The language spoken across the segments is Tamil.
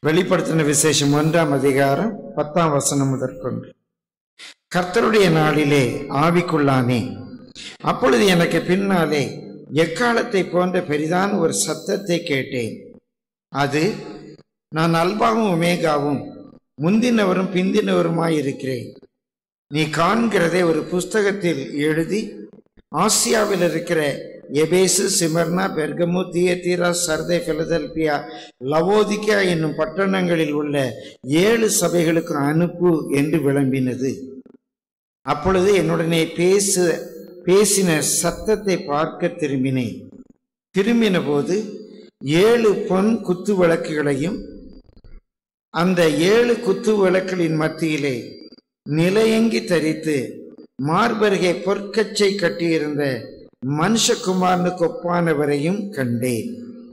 வெளிப்படுத்தின விசேஷம் ஒன்றாம் அதிகாரம் பத்தாம் வசனம் முதற்கொண்டு கர்த்தருடைய நாளிலே ஆவிக்குள்ளானே அப்பொழுது எனக்கு பின்னாலே எக்காலத்தை போன்ற பெரிதான ஒரு சத்தத்தை கேட்டேன் அது நான் அல்பாவும் உமேகாவும் முந்தினவரும் பிந்தினவருமாய் இருக்கிறேன் நீ காண்கிறதை ஒரு புஸ்தகத்தில் எழுதி ஆசியாவில் இருக்கிற Ephesus Smyrna Pergamum Thyatira Sardis Philadelphia Laodicea என்னும் பட்டணங்களில் உள்ள ஏழு சபைகளுக்கு அனுப்பு என்று விளம்பினது அப்பொழுது என்னுடனே பேசு பேசின சத்தத்தை பார்க்க திரும்பினேன் திரும்பின போது ஏழு பொன் குத்து விளக்குகளையும் அந்த ஏழு குத்து விளக்குகளின் மத்தியிலே நிலையங்கி தரித்து மார்பருகே பொற்கச்சை கட்டியிருந்த மனுஷகுமாரனுக்கு ஒப்பானவரையும் கண்டேன்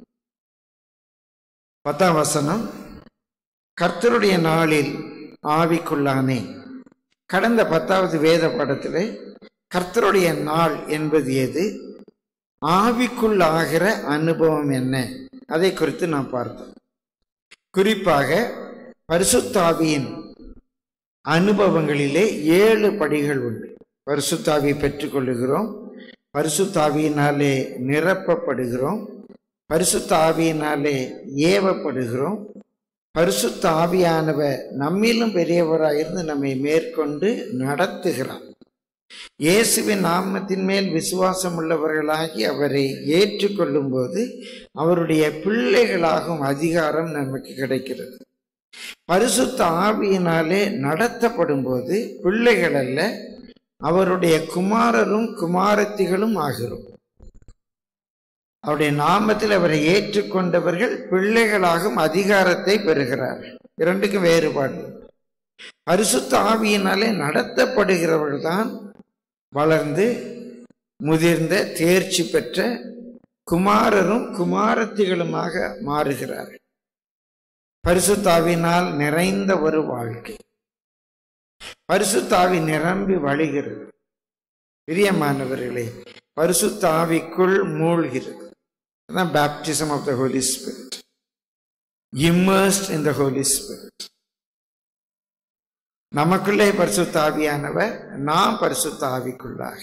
பத்தாம் வசனம் கர்த்தருடைய நாளில் ஆவிக்குள்ளானே கடந்த பத்தாவது வேத படத்திலே கர்த்தருடைய நாள் என்பது எது ஆவிக்குள்ளாகிற அனுபவம் என்ன அதை குறித்து நாம் பார்த்தோம் குறிப்பாக பரிசுத்தாவியின் அனுபவங்களிலே ஏழு படிகள் உண்டு பரிசுத்தாவியை பெற்றுக்கொள்ளுகிறோம் பரிசுத்தாவியினாலே நிரப்பப்படுகிறோம் பரிசுத்த ஆவியினாலே ஏவப்படுகிறோம் பரிசுத்த ஆவியானவர் நம்மிலும் பெரியவராயிருந்து நம்மை மேற்கொண்டு நடத்துகிறார் இயேசுவின் நாமத்தின் மேல் விசுவாசம் உள்ளவர்களாகி அவரை ஏற்றுக்கொள்ளும் போது அவருடைய பிள்ளைகளாகும் அதிகாரம் நமக்கு கிடைக்கிறது பரிசுத்த ஆவியினாலே நடத்தப்படும் போது பிள்ளைகள் அல்ல அவருடைய குமாரரும் குமாரத்திகளும் ஆகிறோம் அவருடைய நாமத்தில் அவரை ஏற்றுக்கொண்டவர்கள் பிள்ளைகளாகும் அதிகாரத்தை பெறுகிறார் இரண்டுக்கும் வேறுபாடு பரிசுத்த ஆவியினாலே நடத்தப்படுகிறவர்கள் தான் வளர்ந்து முதிர்ந்த தேர்ச்சி பெற்ற குமாரரும் குமாரத்திகளுமாக மாறுகிறார்கள் பரிசுத்தாவினால் நிறைந்த ஒரு வாழ்க்கை பரிசுத்தாவி நிரம்பி வழிகிறது பிரியமானவர்களே பரிசுத்தாவிக்குள் மூழ்கிறது அதான் baptism of the Holy Spirit immersed in the Holy Spirit நமக்குள்ளே பரிசுத்த ஆவியானவர் நாம் பரிசுத்த ஆவிக்குள்ளாக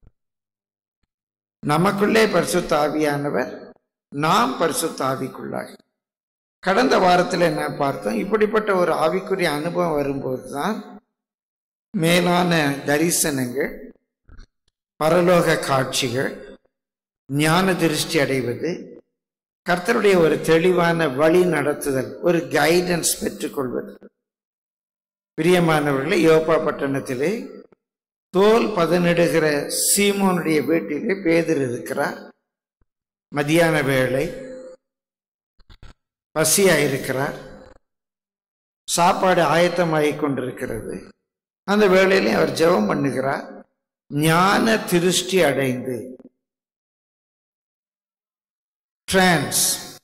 நமக்குள்ளே பரிசுத்த ஆவியானவர் நாம் பரிசுத்த ஆவிக்குள்ளாக கடந்த வாரத்தில் என்ன பார்த்தோம் இப்படிப்பட்ட ஒரு ஆவிக்குரிய அனுபவம் வரும்போது தான் மேலான தரிசனங்கள் பரலோக காட்சிகள் ஞான திருஷ்டி அடைவது கர்த்தருடைய ஒரு தெளிவான வழி நடத்துதல் ஒரு கைடன்ஸ் பெற்றுக்கொள்வது பிரியமானவர்களே யோப்பா பட்டணத்திலே தோல் பதனிடுகிற சீமோனுடைய வீட்டிலே பேதர் இருக்கிறார் மதியான வேளை பசியாயிருக்கிறார் சாப்பாடு ஆயத்தமாகிக் கொண்டிருக்கிறது அந்த வேளையிலே அவர் ஜெபம் பண்ணுகிறார் ஞான திருஷ்டி அடைந்து டிரான்ஸ்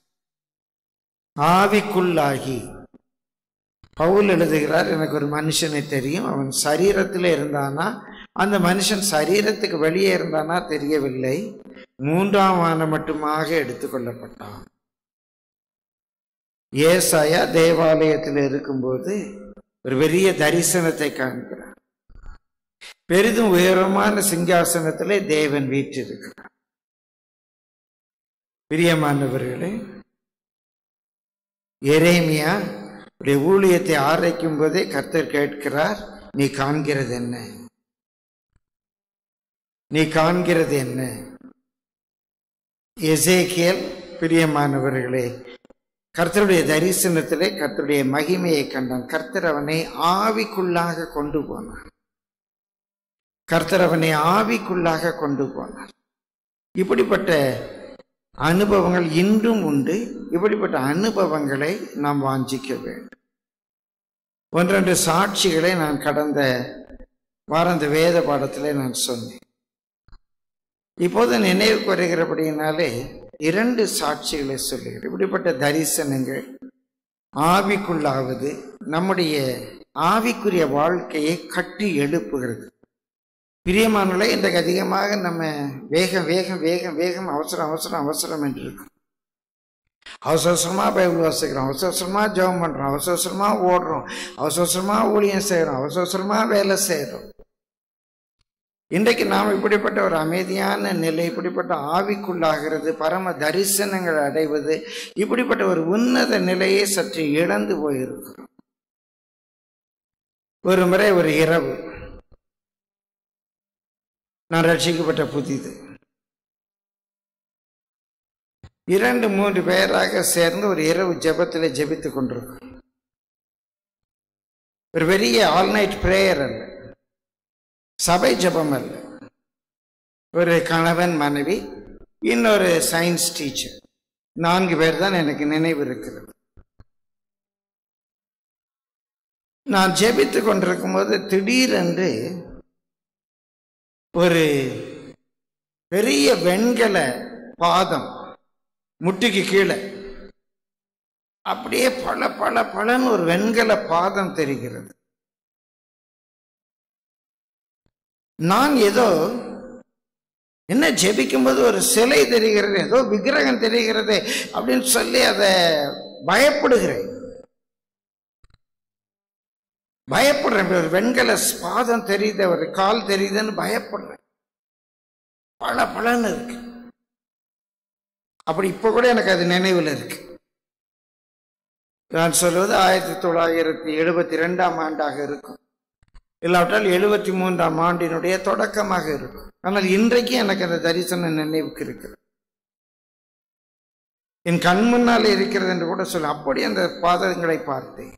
ஆவிக்குள்ளாகி பவுல் எழுதுகிறார் எனக்கு ஒரு மனுஷனை தெரியும் அவன் சரீரத்தில் இருந்தானா அந்த மனுஷன் சரீரத்துக்கு வெளியே இருந்தானா தெரியவில்லை மூன்றாம் வானம் மட்டுமாக எடுத்துக்கொள்ளப்பட்டான் ஏசாயா தேவாலயத்தில் இருக்கும்போது ஒரு பெரிய தரிசனத்தை காண்கிறார் பெரிதும் உயரமான சிங்காசனத்திலே தேவன் வீற்றிருக்கிறார் பிரியமானவர்களே எரேமியா உடைய ஊழியத்தை ஆரைக்கும் போதே கர்த்தர் கேட்கிறார் நீ காண்கிறது என்ன நீ காண்கிறது என்ன எசேக்கியல் பிரியமானவர்களே கர்த்தருடைய தரிசனத்திலே கர்த்தருடைய மகிமையை கண்டான் கர்த்தர் அவனை ஆவிக்குள்ளாக கொண்டு போனார் கர்த்தர் அவனை ஆவிக்குள்ளாக கொண்டு போனார் இப்படிப்பட்ட அனுபவங்கள் இன்றும் உண்டு இப்படிப்பட்ட அனுபவங்களை நாம் வாஞ்சிக்க வேண்டும் ஒன்றெண்டு சாட்சிகளை நான் கடந்த வாரம் அந்த வேத பாடத்திலே நான் சொன்னேன் இப்போது நினைவு குறைகிறபடியினாலே இரண்டு சாட்சிகளை சொல்லுகிறேன் இப்படிப்பட்ட தரிசனங்கள் ஆவிக்குள்ளாவது நம்முடைய ஆவிக்குரிய வாழ்க்கையை கட்டி எழுப்புகிறது பிரியமானலை இன்றைக்கு அதிகமாக நம்ம வேகம் வேகம் வேகம் வேகம் அவசரம் அவசரம் அவசரம் என்று இருக்கும் அவசர அவசரமா பைபிள் வாசிக்கிறோம் அவசர அவசரமா ஜெபம் பண்றோம் அவசர அவசரமா ஓடுறோம் அவசர அவசரமா ஊழியம் செய்கிறோம் அவசர அவசரமா வேலை செய்கிறோம் இன்றைக்கு நாம் இப்படிப்பட்ட ஒரு அமைதியான நிலை இப்படிப்பட்ட ஆவிக்குள்ளாகிறது பரம தரிசனங்கள் அடைவது இப்படிப்பட்ட ஒரு உன்னத நிலையை சற்று இழந்து போயிருக்கிறோம் ஒரு முறை ஒரு இரவு நான் ரட்சிக்கப்பட்ட புதிது இரண்டு மூன்று பேராக சேர்ந்து ஒரு இரவு ஜெபத்தில் ஜெபித்துக் கொண்டிருக்கிறோம் ஒரு பெரிய ஆல் நைட் பிரேயர் அல்ல சபை ஜெபம் அல்ல ஒரு கணவன் மனைவி இன்னொரு சயின்ஸ் டீச்சர் நான்கு பேர் தான் எனக்கு நினைவு இருக்கிறது நான் ஜெபித்துக் கொண்டிருக்கும் போது திடீரென்று ஒரு பெரிய வெண்கல பாதம் முட்டிக்கு கீழே அப்படியே பல பல பலன்னு ஒரு வெண்கல பாதம் தெரிகிறது நான் ஏதோ என்ன ஜெபிக்கும்போது ஒரு சிலை தெரிகிறது ஏதோ விக்கிரகம் தெரிகிறது அப்படின்னு சொல்லி அதை பயப்படுகிறேன் பயப்படுறேன் இப்படி ஒரு வெண்கல பாதம் தெரியுது ஒரு கால் தெரியுதுன்னு பயப்படுறேன் பல பலன்னு இருக்கு அப்படி இப்போ கூட எனக்கு அது நினைவில் இருக்கு நான் சொல்வது ஆயிரத்தி தொள்ளாயிரத்தி எழுபத்தி ரெண்டாம் ஆண்டாக இருக்கும் இல்லாவிட்டால் எழுபத்தி மூன்றாம் ஆண்டினுடைய தொடக்கமாக இருக்கும் ஆனால் இன்றைக்கு எனக்கு அந்த தரிசனம் நினைவுக்கு இருக்கிறது என் கண் முன்னால் இருக்கிறது என்று கூட சொல்ல அப்படி அந்த பாதங்களை பார்த்தேன்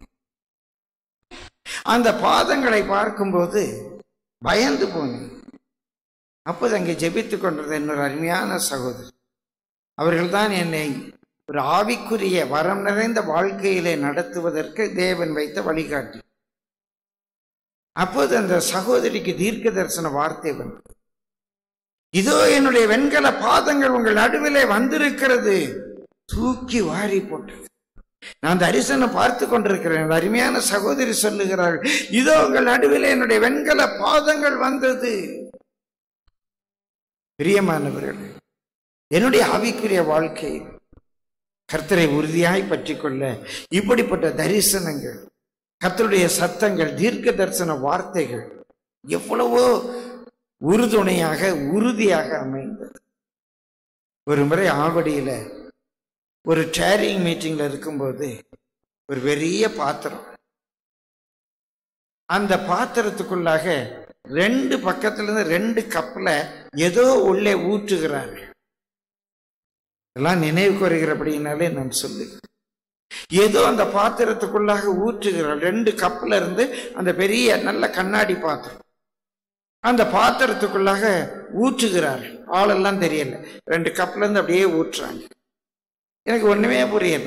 அந்த பாதங்களை பார்க்கும்போது பயந்து போனேன் அப்போது அங்கே ஜெபித்துக் கொண்டிருந்த இன்னொரு அருமையான சகோதரி அவர்கள்தான் என்னை ஒரு ஆவிக்குரிய வரம் நிறைந்த வாழ்க்கையிலே நடத்துவதற்கு தேவன் வைத்த வழிகாட்டி அப்போது அந்த சகோதரிக்கு தீர்க்க தரிசன வார்த்தை வந்தது இதோ என்னுடைய வெண்கல பாதங்கள் உங்கள் நடுவிலே வந்திருக்கிறது தூக்கி வாரி போட்டது நான் தரிசனம் பார்த்து கொண்டிருக்கிறேன் அந்த அருமையான சகோதரி சொல்லுகிறார்கள் இதோ உங்கள் நடுவில் என்னுடைய வெண்கல பாதங்கள் வந்தது பிரியமானவர்கள் என்னுடைய ஆவிக்குரிய வாழ்க்கை கர்த்தரை உறுதியாய் பற்றி கொள்ள இப்படிப்பட்ட தரிசனங்கள் கர்த்தருடைய சத்தங்கள் தீர்க்க தரிசன வார்த்தைகள் எவ்வளவோ உறுதுணையாக உறுதியாக அமைந்தது ஒரு முறை ஆவடியில ஒரு சேரிங் மீட்டிங்ல இருக்கும்போது ஒரு பெரிய பாத்திரம் அந்த பாத்திரத்துக்குள்ளாக ரெண்டு பக்கத்துல இருந்து ரெண்டு கப்ல ஏதோ உள்ளே ஊற்றுகிறார்கள் இதெல்லாம் நினைவுக்கு வருகிறபடினாலே நான் சொல்லு ஏதோ அந்த பாத்திரத்துக்குள்ளாக ஊற்றுகிறார் ரெண்டு கப்ல இருந்து அந்த பெரிய நல்ல கண்ணாடி பாத்திரம் அந்த பாத்திரத்துக்குள்ளாக ஊற்றுகிறார் ஆளெல்லாம் தெரியல ரெண்டு கப்ல இருந்து அப்படியே ஊற்றுறாங்க எனக்கு ஒண்ணுமே புரியல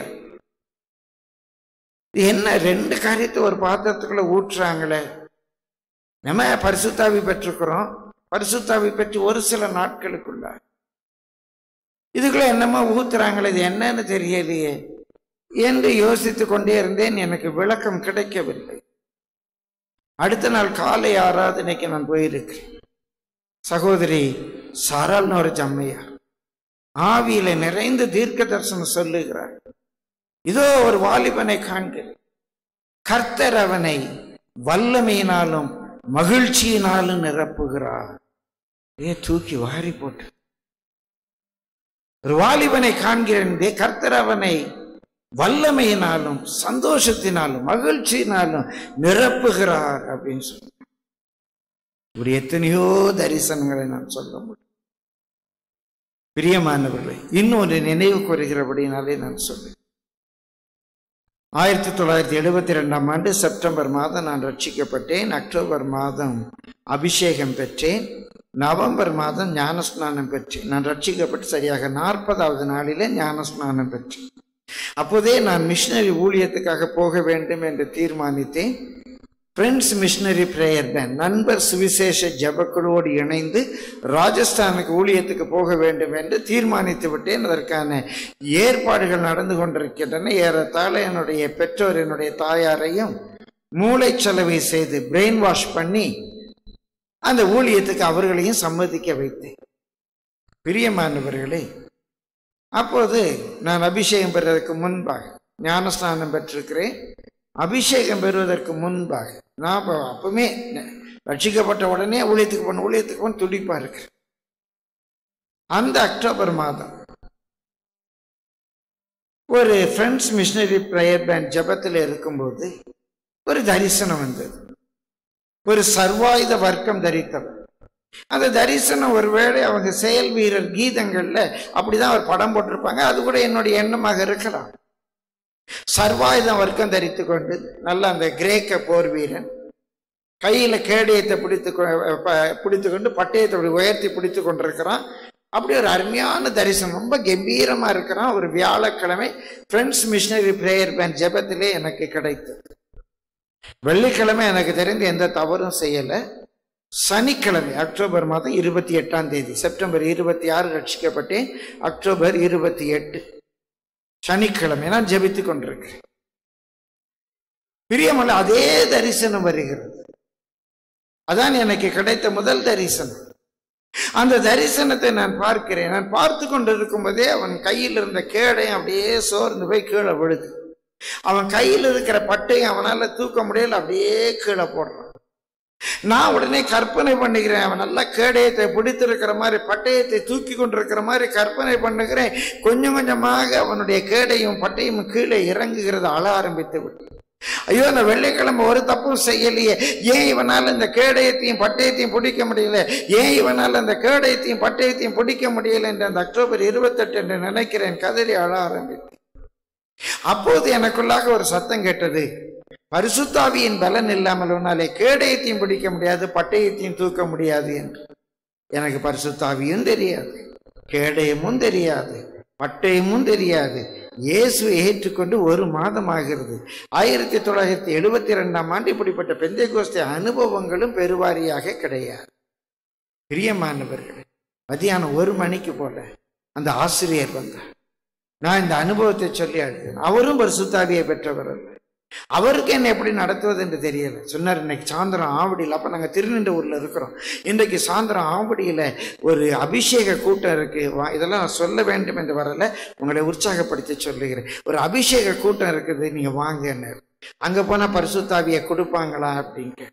இது என்ன ரெண்டு காரியத்தை ஒரு பாத்திரத்துக்குள்ள ஊற்றுறாங்களே நம்ம பரிசுத்தாவி பெற்றிருக்கிறோம் பரிசுத்தாவி பெற்று ஒரு சில நாட்களுக்குள்ள இதுக்குள்ள என்னமோ ஊத்துறாங்களே இது என்னன்னு தெரியலையே என்று யோசித்து கொண்டே இருந்தேன் எனக்கு விளக்கம் கிடைக்கவில்லை அடுத்த நாள் காலை ஆராதனைக்கு நான் போயிருக்கேன் சகோதரி சாரால்னு ஒரு ஜம்மையார் ஆவியில நிறைந்து தீர்க்க தரிசனம் சொல்லுகிறார் இதோ ஒரு வாலிபனை காண்கிறேன் கர்த்தர் அவனை வல்லமையினாலும் மகிழ்ச்சியினாலும் நிரப்புகிறார் ஏ தூக்கி வாரி போட்டு ஒரு வாலிபனை காண்கிறேன் தே கர்த்தர் அவனை வல்லமையினாலும் சந்தோஷத்தினாலும் மகிழ்ச்சியினாலும் நிரப்புகிறார் அப்படின்னு சொல்லி இப்படி எத்தனையோ தரிசனங்களை நான் சொல்ல முடியும் பிரியமானவர்களே இன்னொரு நினைவு கூறுகிறபடினாலே நான் சொல்றேன் ஆயிரத்தி தொள்ளாயிரத்தி எழுபத்தி ரெண்டாம் ஆண்டு செப்டம்பர் மாதம் நான் ரட்சிக்கப்பட்டேன் அக்டோபர் மாதம் அபிஷேகம் பெற்றேன் நவம்பர் மாதம் ஞானஸ்நானம் பெற்றேன் நான் ரட்சிக்கப்பட்டு சரியாக நாற்பதாவது நாளிலே ஞானஸ்நானம் பெற்றேன் அப்போதே நான் மிஷினரி ஊழியத்துக்காக போக வேண்டும் என்று தீர்மானித்தேன் ஃப்ரெண்ட்ஸ் மிஷினரி பிரேயர் பேன் நண்பர் சுவிசேஷ ஜபக்குழுவோடு இணைந்து ராஜஸ்தானுக்கு ஊழியத்துக்கு போக வேண்டும் என்று தீர்மானித்து விட்டேன் அதற்கான ஏற்பாடுகள் நடந்து கொண்டிருக்கின்றன ஏறத்தாழ என்னுடைய பெற்றோர் என்னுடைய தாயாரையும் மூளைச்சலவை செய்து பிரெயின் வாஷ் பண்ணி அந்த ஊழியத்துக்கு அவர்களையும் சம்மதிக்க வைத்தேன் பிரியமானவர்களே அப்போது நான் அபிஷேகம் பெறுவதற்கு முன்பாக ஞானஸ்நானம் பெற்றிருக்கிறேன் அபிஷேகம் பெறுவதற்கு முன்பாக நான் இப்போ அப்பவுமே ரட்சிக்கப்பட்ட உடனே ஊழியத்துக்கு போன ஊழியத்துக்கு போன துடிப்பா இருக்கிறேன் அந்த அக்டோபர் மாதம் ஒரு ஃப்ரெண்ட்ஸ் மிஷினரி ப்ரேயர் பேண்ட் ஜபத்தில் இருக்கும்போது ஒரு தரிசனம் வந்தது ஒரு சர்வாயுத வர்க்கம் தரித்தவர் அந்த தரிசனம் ஒருவேளை அவங்க செயல் வீரர் கீதங்கள்ல அப்படிதான் ஒரு படம் போட்டிருப்பாங்க அது கூட என்னுடைய எண்ணமாக இருக்கலாம் சர்வாயுதம் வர்க்கம் தரித்து கொண்டு நல்ல அந்த கிரேக்க போர் வீரன் கையில கேடயத்தை பிடித்து கொ- ப- பிடித்து கொண்டு பட்டயத்தை அப்படி உயர்த்தி பிடித்து கொண்டிருக்கிறான் அப்படி ஒரு அருமையான தரிசனம் ரொம்ப கம்பீரமா இருக்கிறான் ஒரு வியாழக்கிழமை ஃப்ரெண்ட்ஸ் மிஷினரி பிரேயர் பேண்ட் ஜெபத்திலே எனக்கு கிடைத்தது வெள்ளிக்கிழமை எனக்கு தெரிந்து எந்த தவறும் செய்யலை சனிக்கிழமை அக்டோபர் மாதம் இருபத்தி எட்டாம் தேதி செப்டம்பர் இருபத்தி ஆறு ரட்சிக்கப்பட்டேன் அக்டோபர் இருபத்தி எட்டு சனிக்கிழமை நான் ஜெபித்துக் கொண்டிருக்கிறேன் பிரியமல்ல அதே தரிசனம் வருகிறது அதான் எனக்கு கிடைத்த முதல் தரிசனம் அந்த தரிசனத்தை நான் பார்க்கிறேன் நான் பார்த்து கொண்டிருக்கும் போதே அவன் கையில் இருந்த கேடையும் அப்படியே சோர்ந்து போய் கீழே விழுது அவன் கையில் இருக்கிற பட்டையும் அவனால தூக்க முடியல அப்படியே கீழே போடுறான் நான் உடனே கற்பனை பண்ணுகிறேன் அவன் நல்லா கேடயத்தை பிடித்திருக்கிற மாதிரி பட்டயத்தை தூக்கி கொண்டிருக்கிற மாதிரி கற்பனை பண்ணுகிறேன் கொஞ்சம் கொஞ்சமாக அவனுடைய கேடையும் பட்டையும் கீழே இறங்குகிறது அழ ஆரம்பித்து விட்டு ஐயோ இந்த வெள்ளிக்கிழமை ஒரு தப்பும் செய்யலையே ஏன் இவனால இந்த கேடயத்தையும் பட்டயத்தையும் பிடிக்க முடியல ஏன் இவனால இந்த கேடயத்தையும் பட்டயத்தையும் பிடிக்க முடியல என்று அந்த அக்டோபர் இருபத்தெட்டு என்று நினைக்கிறேன் கதறி அழ ஆரம்பித்தேன் அப்போது எனக்குள்ளாக ஒரு சத்தம் கேட்டது பரிசுத்தாவியின் பலன் இல்லாமல் உன்னாலே கேடயத்தையும் பிடிக்க முடியாது பட்டயத்தையும் தூக்க முடியாது என்று எனக்கு பரிசுத்தாவியும் தெரியாது கேடயமும் தெரியாது பட்டயமும் தெரியாது இயேசுவை ஏற்றுக்கொண்டு ஒரு மாதம் ஆகிறது ஆயிரத்தி தொள்ளாயிரத்தி எழுபத்தி ரெண்டாம் ஆண்டு இப்படிப்பட்ட பெந்தை கோஸ்தை அனுபவங்களும் பெருவாரியாக கிடையாது பிரியமானவர்களே மதியானம் ஒரு மணிக்கு போல அந்த ஆசிரியர் வந்தார் நான் இந்த அனுபவத்தை சொல்லி அழுதேன் அவரும் பரிசுத்தாவியை பெற்றவர் அல்ல அவருக்கு என்ன எப்படி நடத்துவது என்று தெரியல சொன்னார் இன்னைக்கு சாயந்தரம் ஆவடியில் அப்போ நாங்கள் திருநின்றவூரில் இருக்கிறோம் இன்றைக்கு சாயந்தரம் ஆவடியில் ஒரு அபிஷேக கூட்டம் இருக்கு வா இதெல்லாம் நான் சொல்ல வேண்டும் என்று வரல உங்களை உற்சாகப்படுத்தி சொல்லுகிறேன் ஒரு அபிஷேக கூட்டம் இருக்குது நீங்க வாங்கன்னு அங்க போனா பரிசுத்தாவியை கொடுப்பாங்களா அப்படின்னு கேட்டேன்.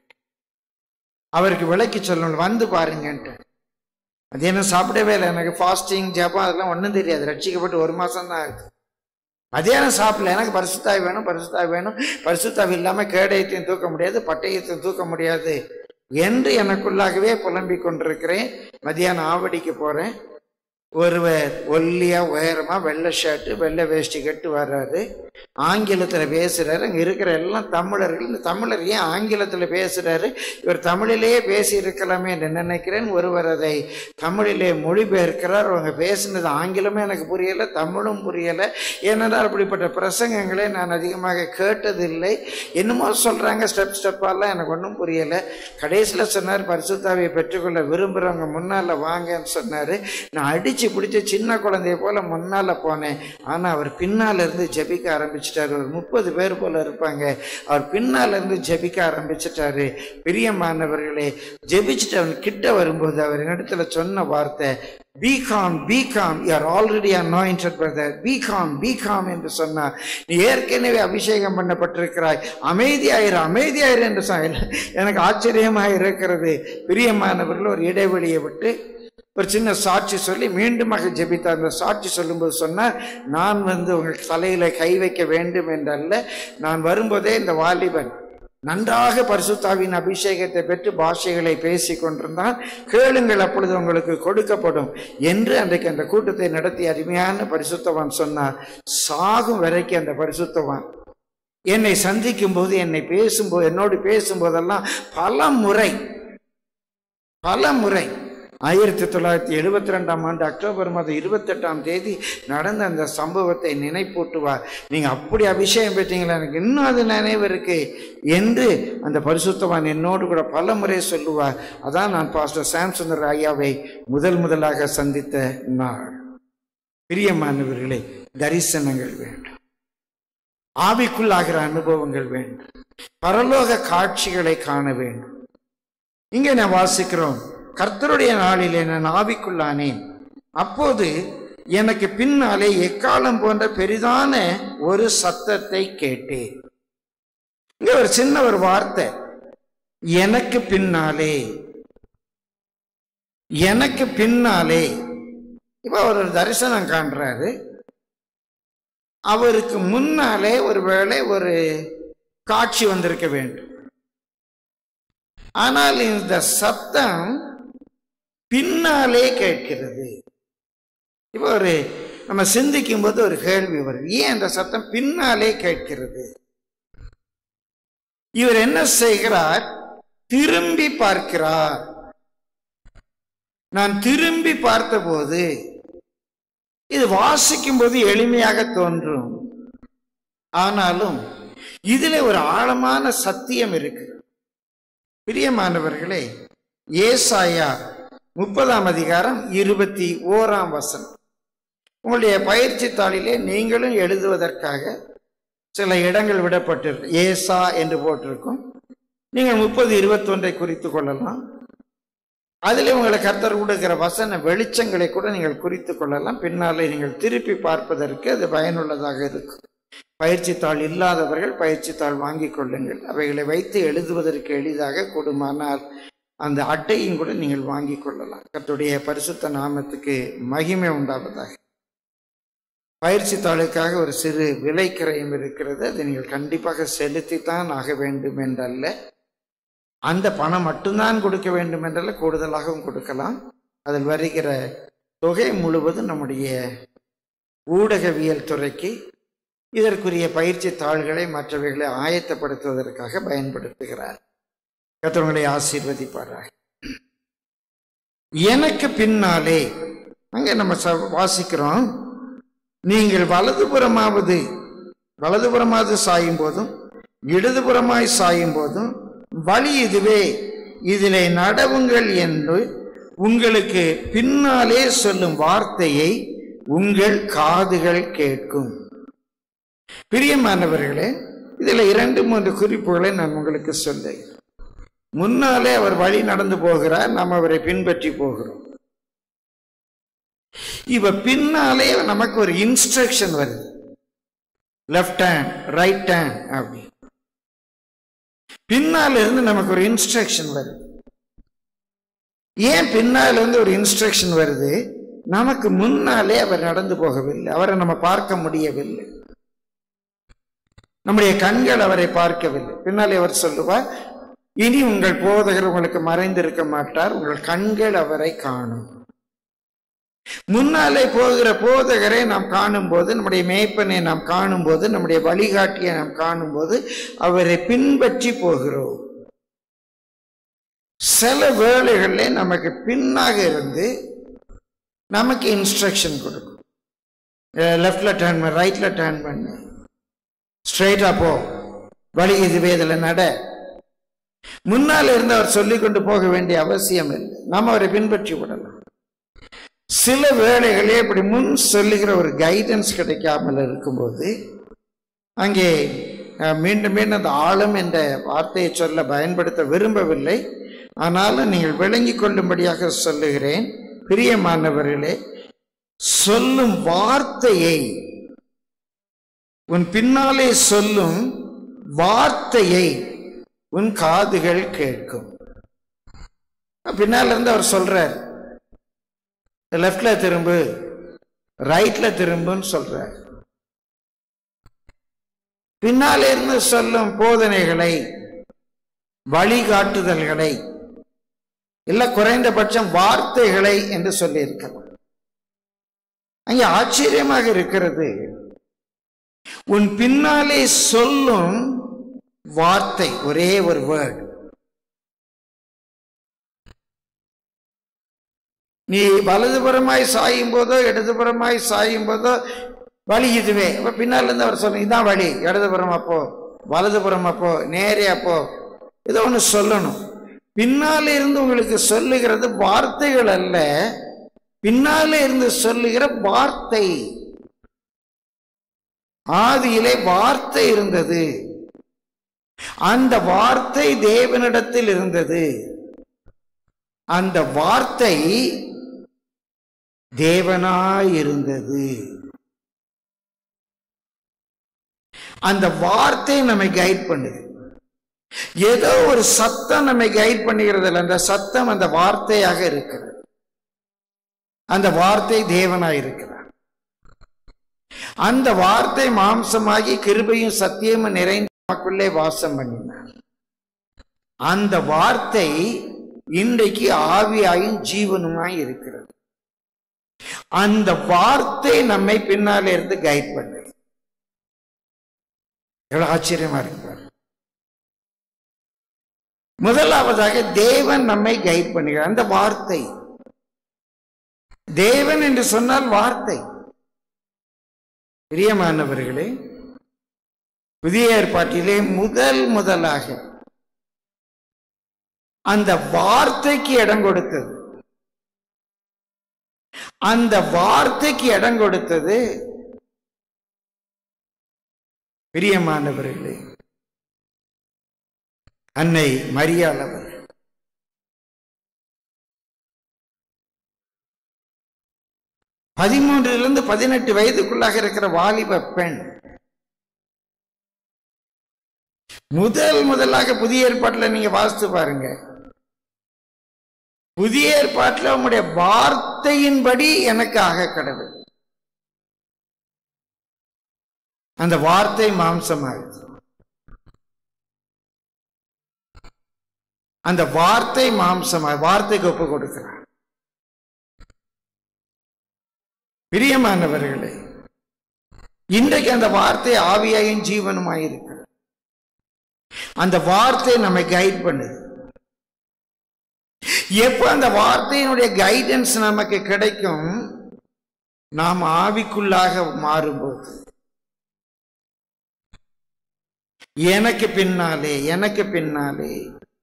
அவருக்கு விளக்கி சொல்லணும் வந்து பாருங்கன்ட்டு அது என்ன சாப்பிடவே இல்லை எனக்கு ஃபாஸ்டிங் ஜபம் அதெல்லாம் ஒன்றும் தெரியாது ரட்சிக்கப்பட்டு ஒரு மாசம் தான் ஆகுது மதியானம் சாப்பிடல எனக்கு பரிசுத்தாவி வேணும் பரிசுத்தாவி வேணும் பரிசுத்தாவி இல்லாமல் கேடயத்தையும் தூக்க முடியாது பட்டயத்தையும் தூக்க முடியாது என்று எனக்குள்ளாகவே புலம்பிக் கொண்டிருக்கிறேன் மதியானம் ஆவடிக்கு போறேன் ஒருவர் ஒல்லியா உயரமா வெள்ளை ஷர்ட்டு வெள்ளை வேஷ்டி கட்டு வர்றாரு ஆங்கிலத்தில் பேசுறாரு அங்கே இருக்கிற எல்லாம் தமிழர்கள் இந்த தமிழர் ஏன் ஆங்கிலத்தில் பேசுறாரு இவர் தமிழிலேயே பேசி இருக்கலாமே என்று நினைக்கிறேன் ஒருவர் அதை தமிழிலே மொழிபெயர்க்கிறார் அவங்க பேசினது ஆங்கிலமே எனக்கு புரியலை தமிழும் புரியலை ஏனென்றால் அப்படிப்பட்ட பிரசங்கங்களை நான் அதிகமாக கேட்டதில்லை என்னமோ சொல்றாங்க ஸ்டெப் ஸ்டெப்பாலாம் எனக்கு ஒன்றும் புரியலை கடைசியில் சொன்னார் பரிசுத்தாவியை பெற்றுக்கொள்ள விரும்புகிறவங்க முன்னால் வாங்கன்னு சொன்னார் நான் அடித்து பிடிச்சி சின்ன குழந்தைய போல முன்னால் போனேன் ஆனால் அவர் பின்னால் இருந்து ஜெபிக்க ஆரம்பிச்சிட்டாரு ஒரு முப்பது பேர் போல இருப்பாங்க அவர் பின்னால் இருந்து ஜெபிக்க ஆரம்பிச்சிட்டாரு பிரியமானவர்களே ஜெபிச்சுட்டு அவன் கிட்ட வரும்போது அவர் என்னிடத்துல சொன்ன வார்த்தை become become you're already anointed brother become become என்று சொன்னார் நீ ஏற்கனவே அபிஷேகம் பண்ணப்பட்டிருக்கிறாய் அமைதியாயிரு அமைதியாயிரு என்று சொன்ன எனக்கு ஆச்சரியமாக இருக்கிறது பிரியமானவர்கள் ஒரு இடைவெளியை விட்டு ஒரு சின்ன சாட்சி சொல்லி மீண்டுமாக ஜெபித்தார் அந்த சாட்சி சொல்லும்போது சொன்னார் நான் வந்து உங்களுக்கு தலையில கை வைக்க வேண்டும் என்றல்ல நான் வரும்போதே இந்த வாலிபன் நன்றாக பரிசுத்தாவின் அபிஷேகத்தை பெற்று பாஷைகளை பேசி கொண்டிருந்தான் கேளுங்கள் அப்பொழுது உங்களுக்கு கொடுக்கப்படும் என்று அன்றைக்கு அந்த கூட்டத்தை நடத்தி அருமையான பரிசுத்தவான் சொன்னார் சாகும் வரைக்கும் அந்த பரிசுத்தவான் என்னை சந்திக்கும் போது என்னை பேசும்போது என்னோடு பேசும்போதெல்லாம் பல முறை பல முறை ஆயிரத்தி தொள்ளாயிரத்தி எழுபத்தி ரெண்டாம் ஆண்டு அக்டோபர் மாதம் இருபத்தெட்டாம் தேதி நடந்த அந்த சம்பவத்தை நினைப்பூட்டுவார் நீங்க அப்படி அபிஷேகம் பெற்றீங்களா எனக்கு இன்னும் அது நினைவு இருக்கு என்று அந்த பரிசுத்தவான் என்னோடு கூட பல முறை சொல்லுவார் அதான் நான் பாஸ்டர் சாம்சுந்தர் ஐயாவை முதல் முதலாக சந்தித்த நாள் பிரியமானவர்களே தரிசனங்கள் வேண்டும் ஆவிக்குள்ளாகிற அனுபவங்கள் வேண்டும் பரலோக காட்சிகளை காண வேண்டும் இங்கே நான் வாசிக்கிறோம் கர்த்தருடைய நாளிலே நான் ஆவிக்குள்ளானேன் அப்போது எனக்கு பின்னாலே எக்காலம் போன்ற பெரிதான ஒரு சத்தத்தை கேட்டேன் இங்க ஒரு சின்ன ஒரு வார்த்தை எனக்கு பின்னாலே எனக்கு பின்னாலே இப்ப அவர் ஒரு தரிசனம் காண்றாரு அவருக்கு முன்னாலே ஒருவேளை ஒரு காட்சி வந்திருக்க வேண்டும் ஆனால் இந்த சத்தம் பின்னாலே கேட்கிறது இப்போ ஒரு நம்ம சிந்திக்கும் போது ஒரு கேள்வி வரும் ஏன் அந்த சத்தம் பின்னாலே கேட்கிறது இவர் என்ன செய்கிறார் திரும்பி பார்க்கிறார் நான் திரும்பி பார்த்தபோது இது வாசிக்கும் போது எளிமையாக தோன்றும் ஆனாலும் இதில் ஒரு ஆழமான சத்தியம் இருக்கு பிரியமானவர்களே ஏசாயா முப்பதாம் அதிகாரம் இருபத்தி ஓராம் வசனம் உங்களுடைய பயிற்சி தாளிலே நீங்களும் எழுதுவதற்காக சில இடங்கள் விடப்பட்டிருக்கு ஏசா என்று போட்டிருக்கும் நீங்கள் முப்பது இருபத்தொன்றை குறித்து கொள்ளலாம் அதிலே உங்களை கர்த்தர் கொடுக்கிற வசன வெளிச்சங்களை கூட நீங்கள் குறித்து கொள்ளலாம் பின்னாலே நீங்கள் திருப்பி பார்ப்பதற்கு அது பயனுள்ளதாக இருக்கும் பயிற்சி தாள் இல்லாதவர்கள் பயிற்சி தாள் வாங்கிக் கொள்ளுங்கள் அவைகளை வைத்து எழுதுவதற்கு எளிதாக கூடுமானால் அந்த அட்டையும் கூட நீங்கள் வாங்கிக் கொள்ளலாம் கர்த்தருடைய பரிசுத்த நாமத்துக்கு மகிமை உண்டாவதாக பயிற்சி தாளுக்காக ஒரு சிறு விலை கிரயம் இருக்கிறது அதை நீங்கள் கண்டிப்பாக செலுத்தித்தான் ஆக வேண்டும் என்றல்ல அந்த பணம் மட்டும்தான் கொடுக்க வேண்டும் என்றல்ல கூடுதலாகவும் கொடுக்கலாம் அதில் வருகிற தொகை முழுவதும் நம்முடைய ஊடகவியல் துறைக்கு இதற்குரிய பயிற்சி தாள்களை மற்றவைகளை ஆயத்தப்படுத்துவதற்காக பயன்படுத்துகிறார் கத்தவங்களை ஆசீர்வதிப்பாராக எனக்கு பின்னாலே அங்கே நம்ம ச- வாசிக்கிறோம் நீங்கள் வலதுபுறமாவது வலதுபுறமாவது சாயும் போதும் இடதுபுறமாய் சாயும் போதும் வழி இதுவே இதிலே நடவுங்கள் என்று உங்களுக்கு பின்னாலே சொல்லும் வார்த்தையை உங்கள் காதுகள் கேட்கும் பிரியமானவர்களே இதில் இரண்டு மூன்று குறிப்புகளை நான் உங்களுக்கு சொல்லுகிறேன் முன்னாலே அவர் வழி நடந்து போகிறார் நாம் அவரை பின்பற்றி போகிறோம் இவ பின்னாலே நமக்கு ஒரு இன்ஸ்ட்ரக்ஷன் வருது லெஃப்ட் ஹேண்ட் ரைட் ஹேண்ட் அப்படி பின்னால இருந்து நமக்கு ஒரு இன்ஸ்ட்ரக்ஷன் வருது ஏன் பின்னால இருந்து ஒரு இன்ஸ்ட்ரக்ஷன் வருது நமக்கு முன்னாலே அவர் நடந்து போகவில்லை அவரை நம்ம பார்க்க முடியவில்லை நம்முடைய கண்கள் அவரை பார்க்கவில்லை பின்னாலே அவர் சொல்லுவார் இனி உங்கள் போதகர் உங்களுக்கு மறைந்திருக்க மாட்டார் உங்கள் கண்கள் அவரை காணும் முன்னாலே போகிற போதகரை நாம் காணும்போது நம்முடைய மேய்ப்பனை நாம் காணும்போது நம்முடைய வழிகாட்டியை நாம் காணும்போது அவரை பின்பற்றி போகிறோம் சில வேளைகளில் நமக்கு பின்னாக இருந்து நமக்கு இன்ஸ்ட்ரக்ஷன் கொடுக்கும் லெஃப்ட்ல டேர்ன் பண்ணு ரைட்ல டேர்ன் பண்ணு ஸ்ட்ரைட்டா போ வழி இதுவே இதில் நட முன்னால் இருந்து அவர் சொல்லிக் கொண்டு போக வேண்டிய அவசியம் இல்லை நாம் அவரை பின்பற்றி விடலாம் சில வேளைகளே இப்படி முன் சொல்லுகிற ஒரு கைடன்ஸ் கிடைக்காமல் இருக்கும்போது அங்கே அஹ், மீண்டும் மீண்டும் அந்த ஆழம் என்ற வார்த்தையை சொல்ல பயன்படுத்த விரும்பவில்லை ஆனாலும் நீங்கள் விளங்கிக் கொள்ளும்படியாக சொல்லுகிறேன் பிரியமானவர்களே சொல்லும் வார்த்தையை உன் பின்னாலே சொல்லும் வார்த்தையை உன் காதுகள் கேட்கும் பின்னால இருந்து அவர் சொல்றார் லெஃப்ட்ல திரும்பு ரைட்ல திரும்புன்னு சொல்றார் பின்னாலே இருந்து சொல்லும் போதனைகளை வழிகாட்டுதல்களை இல்ல குறைந்தபட்சம் வார்த்தைகளை என்று சொல்லியிருக்கலாம் அங்கே ஆச்சரியமாக இருக்கிறது உன் பின்னாலே சொல்லும் வார்த்தை ஒரே ஒரு வேர்ட் நீ வலதுபுறமாய் சாயும் போதோ இடதுபுறமாய் சாயும் போதோ வழி இதுவே அப்ப பின்னால இருந்து அவர் சொல்ல இதான் வழி இடதுபுறம் அப்போ வலதுபுறம் அப்போ நேரே அப்போ ஏதோ ஒன்று சொல்லணும் பின்னால இருந்து உங்களுக்கு சொல்லுகிறது வார்த்தைகள் அல்ல பின்னாலே இருந்து சொல்லுகிற வார்த்தை ஆதியிலே வார்த்தை இருந்தது அந்த வார்த்தை தேவனிடத்தில் இருந்தது அந்த வார்த்தை தேவனாயிருந்தது அந்த வார்த்தை நம்மை கைட் பண்ணுது ஏதோ ஒரு சத்தம் நம்மை கைட் பண்ணுகிறது இல்லை அந்த சத்தம் அந்த வார்த்தையாக இருக்கிறது அந்த வார்த்தை தேவனாய் இருக்கிறார் அந்த வார்த்தை மாம்சமாகி கிருபையும் சத்தியமும் நிறைந்த நமக்குள்ளே வாசம் பண்ணினார் அந்த வார்த்தை இன்றைக்கு ஆவியாயும் ஜீவனுமாய் இருக்கிறது அந்த வார்த்தை நம்மை பின்னாலே இருந்து கைட் பண்ணுது எவ்வளவு ஆச்சரியமா இருக்கு பாரு. முதலாவதாக தேவன் நம்மை கைட் பண்ணுகிறார் அந்த வார்த்தை தேவன் என்று சொன்னால் வார்த்தை பிரியமானவர்களே புதிய ஏற்பாட்டிலே முதல் முதலாக அந்த வார்த்தைக்கு இடம் கொடுத்தது அந்த வார்த்தைக்கு இடம் கொடுத்தது பிரியமானவர்களே அன்னை மரியாள் அவர்கள் பதிமூன்றிலிருந்து பதினெட்டு வயதுக்குள்ளாக இருக்கிற வாலிப பெண் முதல் முதலாக புதிய ஏற்பாட்டில் நீங்க வாசித்து பாருங்க புதிய ஏற்பாட்டில் உங்களுடைய வார்த்தையின்படி எனக்கு ஆக கடவுள் அந்த வார்த்தை மாம்சமாகுது அந்த வார்த்தை மாம்சமாக வார்த்தைக்கு ஒப்பு கொடுக்கிறார் பிரியமானவர்களே இன்றைக்கு அந்த வார்த்தை ஆவியாயும் ஜீவனுமாய் இருக்கிறது அந்த வார்த்தை நம்மை கைட் பண்ணுது எப்போ அந்த வார்த்தையினுடைய கைடன்ஸ் நமக்கு கிடைக்கும் நாம் ஆவிக்குள்ளாக மாறும்போது எனக்கு பின்னாலே எனக்கு பின்னாலே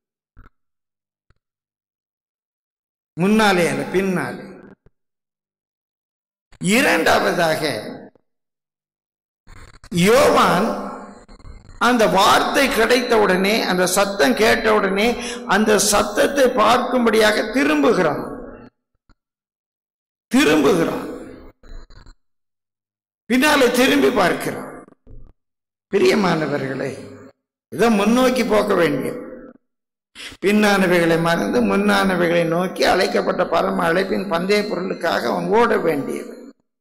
முன்னாலே அல்ல பின்னாலே இரண்டாவதாக யோவான் அந்த வார்த்தை கிடைத்த உடனே அந்த சத்தம் கேட்ட உடனே அந்த சத்தத்தை பார்க்கும்படியாக திரும்புகிறான் திரும்புகிறான் பின்னாலே திரும்பி பார்க்கிறான் பிரியமானவர்களே இதை முன்னோக்கி போக வேண்டிய பின்னானவைகளை மறந்து முன்னானவைகளை நோக்கி அழைக்கப்பட்ட பரம அழைப்பின் பந்தய பொருளுக்காக அவன் ஓட வேண்டியது